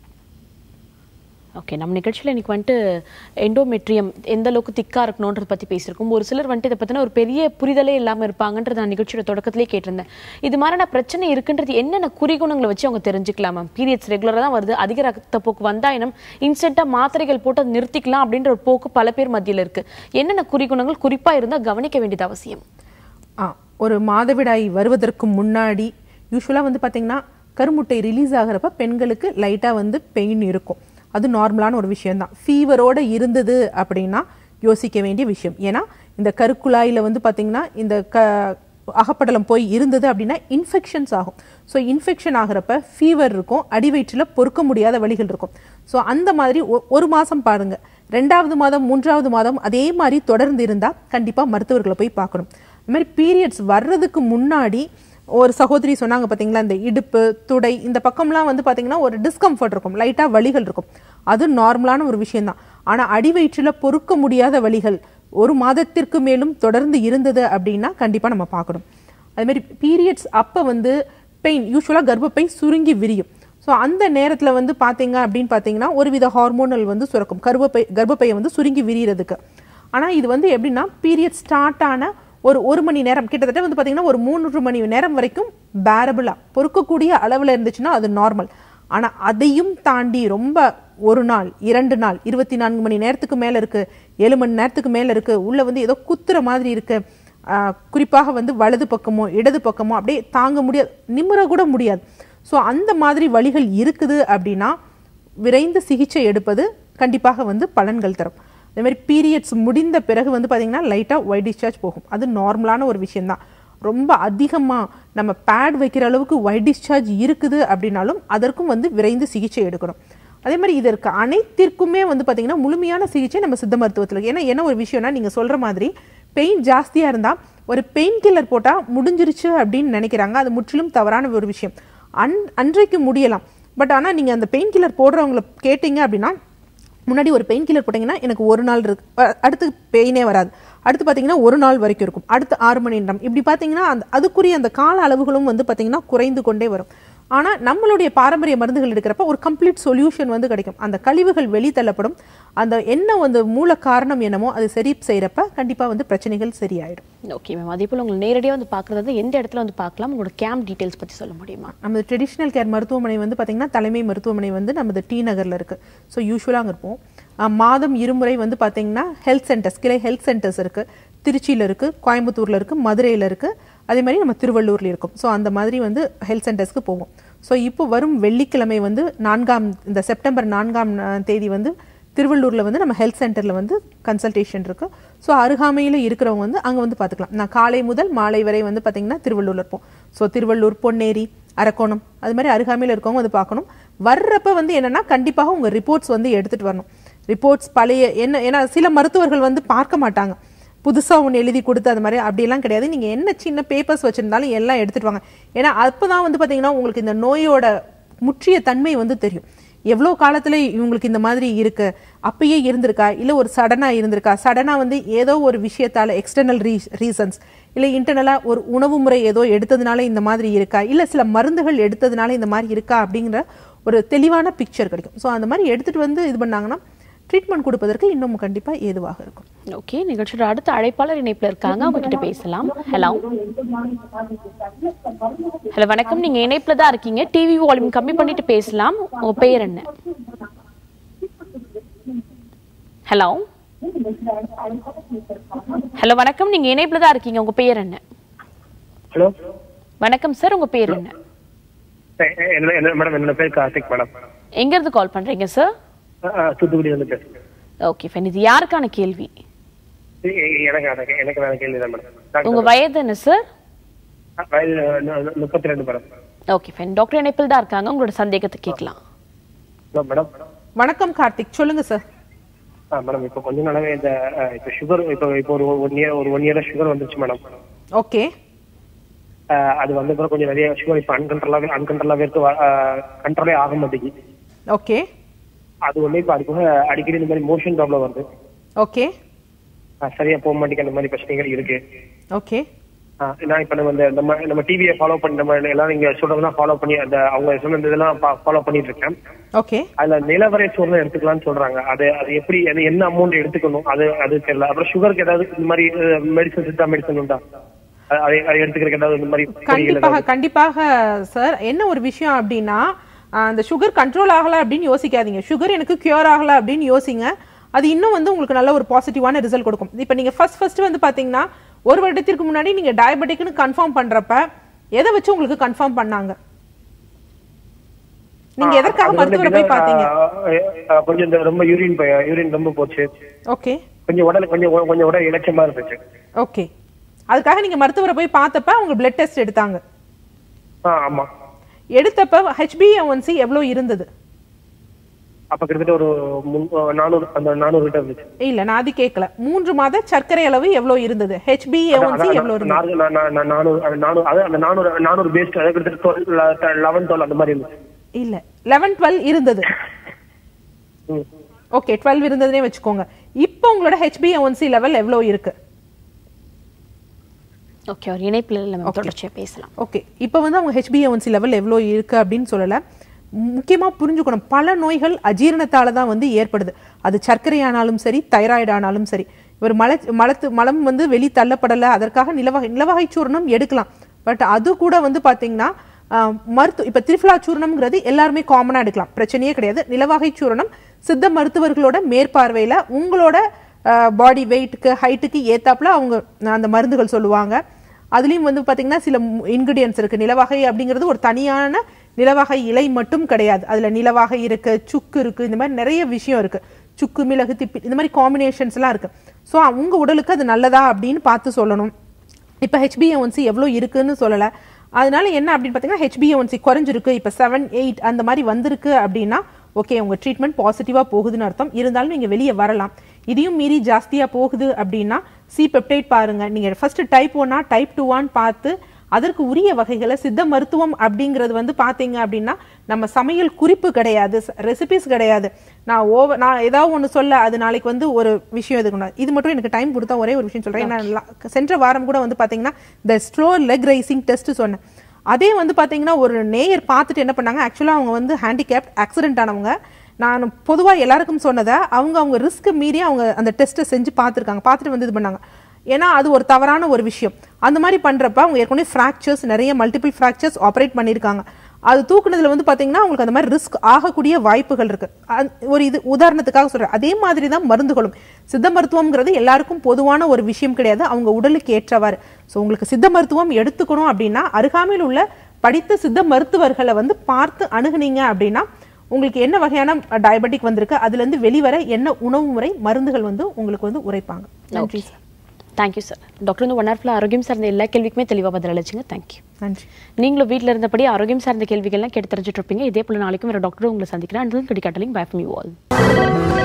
ஓகே நம்ம நிகழ்ச்சியில் இன்னைக்கு வந்துட்டு எண்டோமெட்ரியம் எந்த அளவுக்கு திக்கா இருக்கணுன்றத பத்தி பேசியிருக்கோம் ஒரு சிலர் வந்துட்டு இதை பத்தின ஒரு பெரிய புரிதலே இல்லாம இருப்பாங்கன்றது நான் நிகழ்ச்சியோட தொடக்கத்திலே கேட்டிருந்தேன் இது மாதிரியான பிரச்சனை இருக்குன்றது என்னென்ன குறிகுணங்களை வச்சு அவங்க தெரிஞ்சுக்கலாம் மேம் பீரியட்ஸ் ரெகுலராக தான் வருது அதிக ரத்தப்போக்கு வந்தா இனம் இன்ஸ்டன்ட்டா மாத்திரைகள் போட்டு அதை நிறுத்திக்கலாம் அப்படின்ற ஒரு போக்கு பல பேர் மத்தியில இருக்கு என்னென்ன குறிகுணங்கள் குறிப்பா இருந்தா கவனிக்க வேண்டியது அவசியம் ஆ ஒரு மாதவிடாய் வருவதற்கு முன்னாடி யூஸ்வலாக வந்து பார்த்தீங்கன்னா கருமுட்டை ரிலீஸ் ஆகிறப்ப பெண்களுக்கு லைட்டாக வந்து பெயின் இருக்கும் அது நார்மலான ஒரு விஷயம்தான் ஃபீவரோட இருந்தது அப்படின்னா யோசிக்க வேண்டிய விஷயம் ஏன்னா இந்த கருக்குழாயில் வந்து பார்த்தீங்கன்னா இந்த க அகப்படலம் போய் இருந்தது அப்படின்னா இன்ஃபெக்ஷன்ஸ் ஆகும் ஸோ இன்ஃபெக்ஷன் ஆகிறப்ப ஃபீவர் இருக்கும் அடிவயிற்றில் பொறுக்க முடியாத வலிகள் இருக்கும் ஸோ அந்த மாதிரி ஒ- ஒரு மாதம் பாருங்க ரெண்டாவது மாதம் மூன்றாவது மாதம் அதே மாதிரி தொடர்ந்து இருந்தால் கண்டிப்பாக மருத்துவர்களை போய் பார்க்கணும் அது மாதிரி பீரியட்ஸ் வர்றதுக்கு முன்னாடி ஒரு சகோதரி சொன்னாங்க பார்த்தீங்களா இந்த இடுப்பு துடை இந்த பக்கம்லாம் வந்து பார்த்தீங்கன்னா ஒரு டிஸ்கம்ஃபர்ட் இருக்கும் லைட்டாக வலிகள் இருக்கும் அது நார்மலான ஒரு விஷயம்தான் ஆனால் அடிவயிற்றில் பொறுக்க முடியாத வலிகள் ஒரு மாதத்திற்கு மேலும் தொடர்ந்து இருந்தது அப்படின்னா கண்டிப்பாக நம்ம பார்க்கணும் அது மாதிரி பீரியட்ஸ் அப்போ வந்து பெயின் யூஸ்வலாக கர்ப்பப்பை சுருங்கி விரியும் ஸோ அந்த நேரத்தில் வந்து பார்த்தீங்க அப்படின்னு பார்த்தீங்கன்னா ஒரு வித ஹார்மோனல் வந்து சுரக்கும் கர்ப்பப்பை கர்ப்பப்பையை வந்து சுருங்கி விரியறதுக்கு ஆனால் இது வந்து எப்படின்னா பீரியட் ஸ்டார்ட் ஆன ஒரு ஒரு மணி நேரம் கிட்டத்தட்ட வந்து பார்த்தீங்கன்னா ஒரு மூன்று மணி நேரம் வரைக்கும் பேரபிளாக பொறுக்கக்கூடிய அளவில் இருந்துச்சுன்னா அது நார்மல் ஆனால் அதையும் தாண்டி ரொம்ப ஒரு நாள் இரண்டு நாள் இருபத்தி நான்கு மணி நேரத்துக்கு மேலே இருக்கு ஏழு மணி நேரத்துக்கு மேலே இருக்கு உள்ள வந்து ஏதோ குத்துற மாதிரி இருக்கு ஆஹ் குறிப்பாக வந்து வலது பக்கமோ இடது பக்கமோ அப்படியே தாங்க முடியாது நிமிர கூட முடியாது ஸோ அந்த மாதிரி வலிகள் இருக்குது அப்படின்னா விரைந்து சிகிச்சை எடுப்பது கண்டிப்பாக வந்து பலன்கள் தரும் அதே மாதிரி பீரியட்ஸ் முடிந்த பிறகு வந்து பார்த்தீங்கன்னா லைட்டாக ஒயிட் டிஸ்சார்ஜ் போகும் அது நார்மலான ஒரு விஷயம்தான் ரொம்ப அதிகமாக நம்ம பேட் வைக்கிற அளவுக்கு ஒயிட் டிஸ்சார்ஜ் இருக்குது அப்படின்னாலும் அதற்கும் வந்து விரைந்து சிகிச்சை எடுக்கணும் அதே மாதிரி இதற்கு அனைத்திற்குமே வந்து பார்த்தீங்கன்னா முழுமையான சிகிச்சை நம்ம சித்த மருத்துவத்தில் இருக்கு. ஏன்னா என்ன ஒரு விஷயம்னா நீங்கள் சொல்கிற மாதிரி பெயின் ஜாஸ்தியாக இருந்தால் ஒரு பெயின் கில்லர் போட்டால் முடிஞ்சிருச்சு அப்படின்னு நினைக்கிறாங்க அது முற்றிலும் தவறான ஒரு விஷயம் அன் அன்றைக்கு முடியலாம் பட் ஆனால் நீங்கள் அந்த பெயின் கில்லர் போடுறவங்கள கேட்டிங்க அப்படின்னா முன்னாடி ஒரு பெயின் கில்லர் போட்டிங்கன்னா எனக்கு ஒரு நாள் இருக்கு அ- அடுத்து பெயினே வராது அடுத்து பார்த்தீங்கன்னா ஒரு நாள் வரைக்கும் இருக்கும் அடுத்து ஆறு மணி நேரம் இப்படி பார்த்தீங்கன்னா அந்த அதுக்குரிய அந்த கால அளவுகளும் வந்து பார்த்தீங்கன்னா குறைந்து கொண்டே வரும் ஆனால் நம்மளுடைய பாரம்பரிய மருந்துகள் எடுக்கிறப்ப ஒரு கம்ப்ளீட் சொல்யூஷன் வந்து கிடைக்கும் அந்த கழிவுகள் வெளித்தள்ளப்படும் அந்த என்ன வந்து மூல காரணம் என்னமோ அது சரி செய்கிறப்ப கண்டிப்பாக வந்து பிரச்சனைகள் சரியாயிடும் ஓகே மேம் அதே போல் உங்களை நேரடியாக வந்து பார்க்குறது வந்து எந்த இடத்துல வந்து பார்க்கலாம் உங்களோட கேம்ப் டீட்டெயில்ஸ் பற்றி சொல்ல முடியுமா நமது ட்ரெடிஷ்னல் கேர் மருத்துவமனை வந்து பார்த்திங்கன்னா தலைமை மருத்துவமனை வந்து நமது டி நகரில் இருக்குது ஸோ யூஸ்வலாக அங்கே இருப்போம் அஹ் மாதம் இருமுறை வந்து பார்த்திங்கன்னா ஹெல்த் சென்டர்ஸ் கிளை ஹெல்த் சென்டர்ஸ் இருக்குது திருச்சியில் இருக்குது கோயம்புத்தூரில் இருக்குது மதுரையில் இருக்குது அதே மாதிரி நம்ம திருவள்ளூரில் இருக்கும் ஸோ அந்த மாதிரி வந்து ஹெல்த் சென்டர்ஸ்க்கு போவோம் ஸோ இப்போ வரும் வெள்ளிக்கிழமை வந்து நான்காம் இந்த செப்டம்பர் நான்காம் அஹ், தேதி வந்து திருவள்ளூரில் வந்து நம்ம ஹெல்த் சென்டரில் வந்து கன்சல்டேஷன் இருக்குது ஸோ அருகாமையில் இருக்கிறவங்க வந்து அங்கே வந்து பார்த்துக்கலாம் நான் காலை முதல் மாலை வரை வந்து பார்த்திங்கன்னா திருவள்ளூரில் இருப்போம் ஸோ திருவள்ளூர் பொன்னேரி அரக்கோணம் அது மாதிரி அருகாமையில் இருக்கவங்க வந்து பார்க்கணும் வர்றப்ப வந்து என்னன்னா கண்டிப்பாக உங்கள் ரிப்போர்ட்ஸ் வந்து எடுத்துகிட்டு வரணும் ரிப்போர்ட்ஸ் பழைய என்ன ஏன்னா சில மருத்துவர்கள் வந்து பார்க்க மாட்டாங்க புதுசாக ஒன்று எழுதி கொடுத்து அது மாதிரி அப்படியெல்லாம் கிடையாது நீங்கள் என்ன சின்ன பேப்பர்ஸ் வச்சுருந்தாலும் எல்லாம் எடுத்துகிட்டு வாங்க ஏன்னா அப்போ தான் வந்து பார்த்தீங்கன்னா உங்களுக்கு இந்த நோயோட முற்றிய தன்மை வந்து தெரியும் எவ்வளோ காலத்தில் இவங்களுக்கு இந்த மாதிரி இருக்கு அப்பயே இருந்திருக்கா இல்லை ஒரு சடனாக இருந்திருக்கா சடனாக வந்து ஏதோ ஒரு விஷயத்தால் எக்ஸ்டர்னல் ரீ ரீசன்ஸ் இல்லை இன்டர்னலாக ஒரு உணவு முறை ஏதோ எடுத்ததுனால இந்த மாதிரி இருக்கா இல்லை சில மருந்துகள் எடுத்ததுனால இந்த மாதிரி இருக்கா அப்படிங்கிற ஒரு தெளிவான பிக்சர் கிடைக்கும் ஸோ அந்த மாதிரி எடுத்துகிட்டு வந்து இது பண்ணாங்கன்னா ட்ரீட்மெண்ட் கொடுப்பதற்கு இன்னும் கண்டிப்பாக ஏதுவாக இருக்கும் ஓகே நிகழ்ச்சியோட அடுத்த அழைப்பாளர் இணைப்புல இருக்காங்க அவங்க கிட்ட பேசலாம் ஹலோ ஹலோ வணக்கம் நீங்க இணைப்புல தான் இருக்கீங்க டிவி வால்யூம் கம்மி பண்ணிட்டு பேசலாம் உங்க பெயர் என்ன ஹலோ ஹலோ வணக்கம் நீங்க இணைப்புல தான் இருக்கீங்க உங்க பெயர் என்ன ஹலோ வணக்கம் சார் உங்க பேர் என்ன என்ன என்ன மேடம் என்னோட பேர் கார்த்திக் மேடம் எங்க இருந்து கால் பண்றீங்க சார் தூத்துக்குடி வந்து பேசுறேன் ஓகே ஃபைன் இது யாருக்கான கேள்வி எ- எ- எனக்கு எனக்கு எனக்கு வேற கேள்வி தான் மேடம் உங்க வயது என்ன சார் வயது நு- நு- முப்பத்தி ரெண்டு மேடம் ஓகே ஃபைன் டாக்டர் இணைப்பில் தான் இருக்காங்க உங்களோட சந்தேகத்தை கேட்கலாம் ஹலோ மேடம் வணக்கம் கார்த்திக் சொல்லுங்க சார் ஆ மேடம் இப்போ கொஞ்ச நாளாவே இந்த அஹ், இப்போ சுகர் இப்போ இப்போ ஒரு ஒன் இயர் ஒரு ஒன் இயரா சுகர் வந்துருச்சு மேடம் ஓகே அஹ், அது வந்த பிறகு கொஞ்சம் நிறைய சுகர் இப்போ அன்கண்ட்ரோலாவே அன்கண்ட்ரோலாவே இருக்கு கண்ட்ரோலே ஆக மாட்டேங்குது ஓகே அது ஒண்ணு இப்போ அது போக அடிக்கடி இந்த மாதிரி மோஷன் ப்ராப்ளம் வருது ஓகே அஹ், சரியா போக மாட்டேங்குது அந்த மாதிரி பிரச்சனைகள் இருக்கு ஓகே ஆஹ் நான் இப்ப நம்ம இந்த நம்ம நம்ம டிவியை ஃபாலோ பண்ணி நம்ம எல்லாம் நீங்க சொல்றதெல்லாம் ஃபாலோ பண்ணி அந்த அவங்க சொன்ன இதெல்லாம் ஃபாலோ பண்ணிட்டு இருக்கேன் ஓகே அதுல நிலவரை சோறு எடுத்துக்கலாம்னு சொல்றாங்க அது அது எப்படி அது என்ன அமௌண்ட் எடுத்துக்கணும் அது அது தெரியல அப்புறம் சுகருக்கு ஏதாவது இந்த மாதிரி மெடிசன் சித்தா மெடிசன் உண்டா அது- அதை அதை எடுத்துக்கிறதுக்கு ஏதாவது இந்த மாதிரி பொடிகள் கண்டிப்பாக ஏதாவது? கண்டிப்பாக சார் என்ன ஒரு விஷயம் அப்படின்னா ஆஹ், அந்த சுகர் கண்ட்ரோல் ஆகல அப்படின்னு யோசிக்காதீங்க சுகர் எனக்கு கியூர் ஆகல அப்படின்னு யோசிங்க அது இன்னும் வந்து உங்களுக்கு நல்ல ஒரு பாசிட்டிவான ரிசல்ட் கொடுக்கும் இப்போ நீங்க ஃபர்ஸ்ட் ஃபர்ஸ்ட் வந்து பாத்தீங்கன்னா ஒரு வருடத்திற்கு முன்னாடி நீங்க டயபெட்டிக்னு கன்ஃபார்ம் பண்றப்ப எதை வச்சு உங்களுக்கு கன்ஃபார்ம் பண்ணாங்க நீங்க எதற்காக அது வந்து மருத்துவரை போய் பாத்தீங்க ஆஹ், ஆஹ், கொஞ்சம் இந்த ரொம்ப யூரின் யூரின் ரொம்ப போச்சு ஓகே கொஞ்சம் உடல் கொஞ்சம் கொஞ்சம் உடல் இலட்சமா இருந்துச்சு ஓகே அதுக்காக நீங்க மருத்துவரை போய் பார்த்தப்ப அவங்க பிளட் டெஸ்ட் எடுத்தாங்க ஆ ஆமா எடுத்தப்ப ஹெச்பிஏஒன்சி எவ்வளவு இருந்தது அப்ப கிட்டத்தட்ட ஒரு முன்- நானூறு அந்த நானூறு கிட்ட இருந்துச்சு இல்ல நான் அது கேட்கல மூன்று மாத சர்க்கரை அளவு எவ்வளவு இருந்தது ஹெச்பிஏஒன்சி அதான், எவ்வளவு இருந்தது நானூறு நான் நான் நான் நானூறு அது நானூறு அது அந்த நானூறு நானூறு பேஸ்ட் அது கிட்டத்தட்ட லெவன் டுவெல் அந்த மாதிரி இருந்துச்சு இல்ல லெவன் டுவெல் இருந்தது ம். ஓகே டுவெல் இருந்ததுனே வச்சுக்கோங்க இப்போ உங்களோட ஹெச்பிஏஒன்சி லெவல் எவ்வளவு இருக்கு ஓகே ஒரு இணைப்பில் இல்லை மேம் தொடர்ச்சியாக பேசலாம் ஓகே இப்போ வந்து அவங்க ஹெச்பிஏஒன்சி லெவல் எவ்வளோ இருக்கு அப்படின்னு சொல்லலை முக்கியமாக புரிஞ்சுக்கணும் பல நோய்கள் அஜீரணத்தால தான் வந்து ஏற்படுது அது சர்க்கரையானாலும் சரி தைராய்டு ஆனாலும் சரி இவர் மல மலத்து மலம் வந்து வெளி தள்ளப்படலை அதற்காக நிலவகை நிலவகை சூர்ணம் எடுக்கலாம் பட் அது கூட வந்து பார்த்தீங்கன்னா ஆஹ், மருத்துவ இப்போ திரிஃபலா சூர்ணம்ங்கிறது எல்லாருமே காமனாக எடுக்கலாம் பிரச்சனையே கிடையாது நிலவகை சூரணம் சித்த மருத்துவர்களோட மேற்பார்வையில் உங்களோட பாடி வெயிட்டுக்கு ஹைட்டுக்கு ஏத்தாப்புல அவங்க அந்த மருந்துகள் சொல்லுவாங்க அதுலயும் வந்து பாத்தீங்கன்னா சில இன்கிரிடியன்ஸ் இருக்கு நிலவகை அப்படிங்கிறது ஒரு தனியான நிலவகை இலை மட்டும் கிடையாது அதுல நிலவகை இருக்கு சுக்கு இருக்கு இந்த மாதிரி நிறைய விஷயம் இருக்கு சுக்கு மிளகு திப்பி இந்த மாதிரி காம்பினேஷன்ஸ் எல்லாம் இருக்கு ஸோ உங்க உடலுக்கு அது நல்லதா அப்படின்னு பார்த்து சொல்லணும் இப்போ ஹெச்பிஏஒன்சி எவ்வளோ இருக்குன்னு சொல்லலை அதனால என்ன அப்படின்னு பார்த்தீங்கன்னா ஹெச்பிஏஒன்சி குறைஞ்சிருக்கு இப்போ செவன் எயிட் அந்த மாதிரி வந்திருக்கு அப்படின்னா ஓகே உங்கள் ட்ரீட்மெண்ட் பாசிட்டிவாக போகுதுன்னு அர்த்தம் இருந்தாலும் நீங்கள் வெளியே வரலாம் இதையும் மீறி ஜாஸ்தியாக போகுது அப்படின்னா சி பெப்டைட் பாருங்க நீங்கள் ஃபர்ஸ்ட் டைப் ஒன்னா டைப் டூவான்னு பார்த்து அதற்கு உரிய வகைகளை சித்த மருத்துவம் அப்படிங்கிறது வந்து பார்த்தீங்க அப்படின்னா நம்ம சமையல் குறிப்பு கிடையாது ரெசிபிஸ் கிடையாது நான் ஓவ நான் ஏதாவது ஒன்று சொல்ல அது நாளைக்கு வந்து ஒரு விஷயம் இதுக்கு இது மட்டும் எனக்கு டைம் கொடுத்தா ஒரே ஒரு விஷயம் சொல்கிறேன் நான் லா- சென்ற வாரம் கூட வந்து பார்த்தீங்கன்னா இந்த ஸ்லோ லெக் ரைசிங் டெஸ்ட் சொன்னேன் அதே வந்து பார்த்தீங்கன்னா ஒரு நேயர் பார்த்துட்டு என்ன பண்ணாங்க ஆக்சுவலாக அவங்க வந்து ஹேண்டிகேப்ட் ஆக்சிடென்ட் ஆனவங்க நான் பொதுவாக எல்லாருக்கும் சொன்னதை அவங்க அவங்க ரிஸ்க் மீறி அவங்க அந்த டெஸ்ட்டை செஞ்சு பார்த்துருக்காங்க பார்த்துட்டு வந்து இது பண்ணாங்க ஏன்னா அது ஒரு தவறான ஒரு விஷயம் அந்த மாதிரி பண்ணுறப்ப அவங்க ஏற்கனவே ஃப்ராக்சர்ஸ் நிறைய மல்டிபிள் ஃப்ராக்சர்ஸ் ஆப்ரேட் பண்ணியிருக்காங்க அது தூக்குனதுல வந்து பார்த்தீங்கன்னா உங்களுக்கு அந்த மாதிரி ரிஸ்க் ஆகக்கூடிய வாய்ப்புகள் இருக்கு அந்- ஒரு இது உதாரணத்துக்காக சொல்றேன் அதே மாதிரி தான் மருந்துகளும் சித்த மருத்துவம்ங்கிறது எல்லாருக்கும் பொதுவான ஒரு விஷயம் கிடையாது அவங்க உடலுக்கு ஏற்றவாறு ஸோ உங்களுக்கு சித்த மருத்துவம் எடுத்துக்கணும் அப்படின்னா அருகாமையில் உள்ள படித்த சித்த மருத்துவர்களை வந்து பார்த்து அணுகுனீங்க அப்படின்னா உங்களுக்கு என்ன வகையான டயபெட்டிக் வந்திருக்கு அதுலேருந்து வெளிவர என்ன உணவு முறை மருந்துகள் வந்து உங்களுக்கு வந்து உரைப்பாங்க நன்றி சார் தேங்க்யூ சார் டாக்டர் வந்து ஒன் ஹவர்ல ஆரோக்கியம் சார்ந்த எல்லா கேள்விக்குமே தெளிவாக பதில் அளிச்சுங்க தேங்க்யூ நன்றி நீங்களும் வீட்டில் இருந்தபடி ஆரோக்கியம் சார்ந்த கேள்விகள்லாம் கேட்டு தெரிஞ்சுட்டு இருப்பீங்க இதே போல நாளைக்கும் வேறு டாக்டரும் உங்களை சந்திக்கிறேன் அண்ட் கடி கட்டலிங் பை ஃப்ரம் யூ ஆல்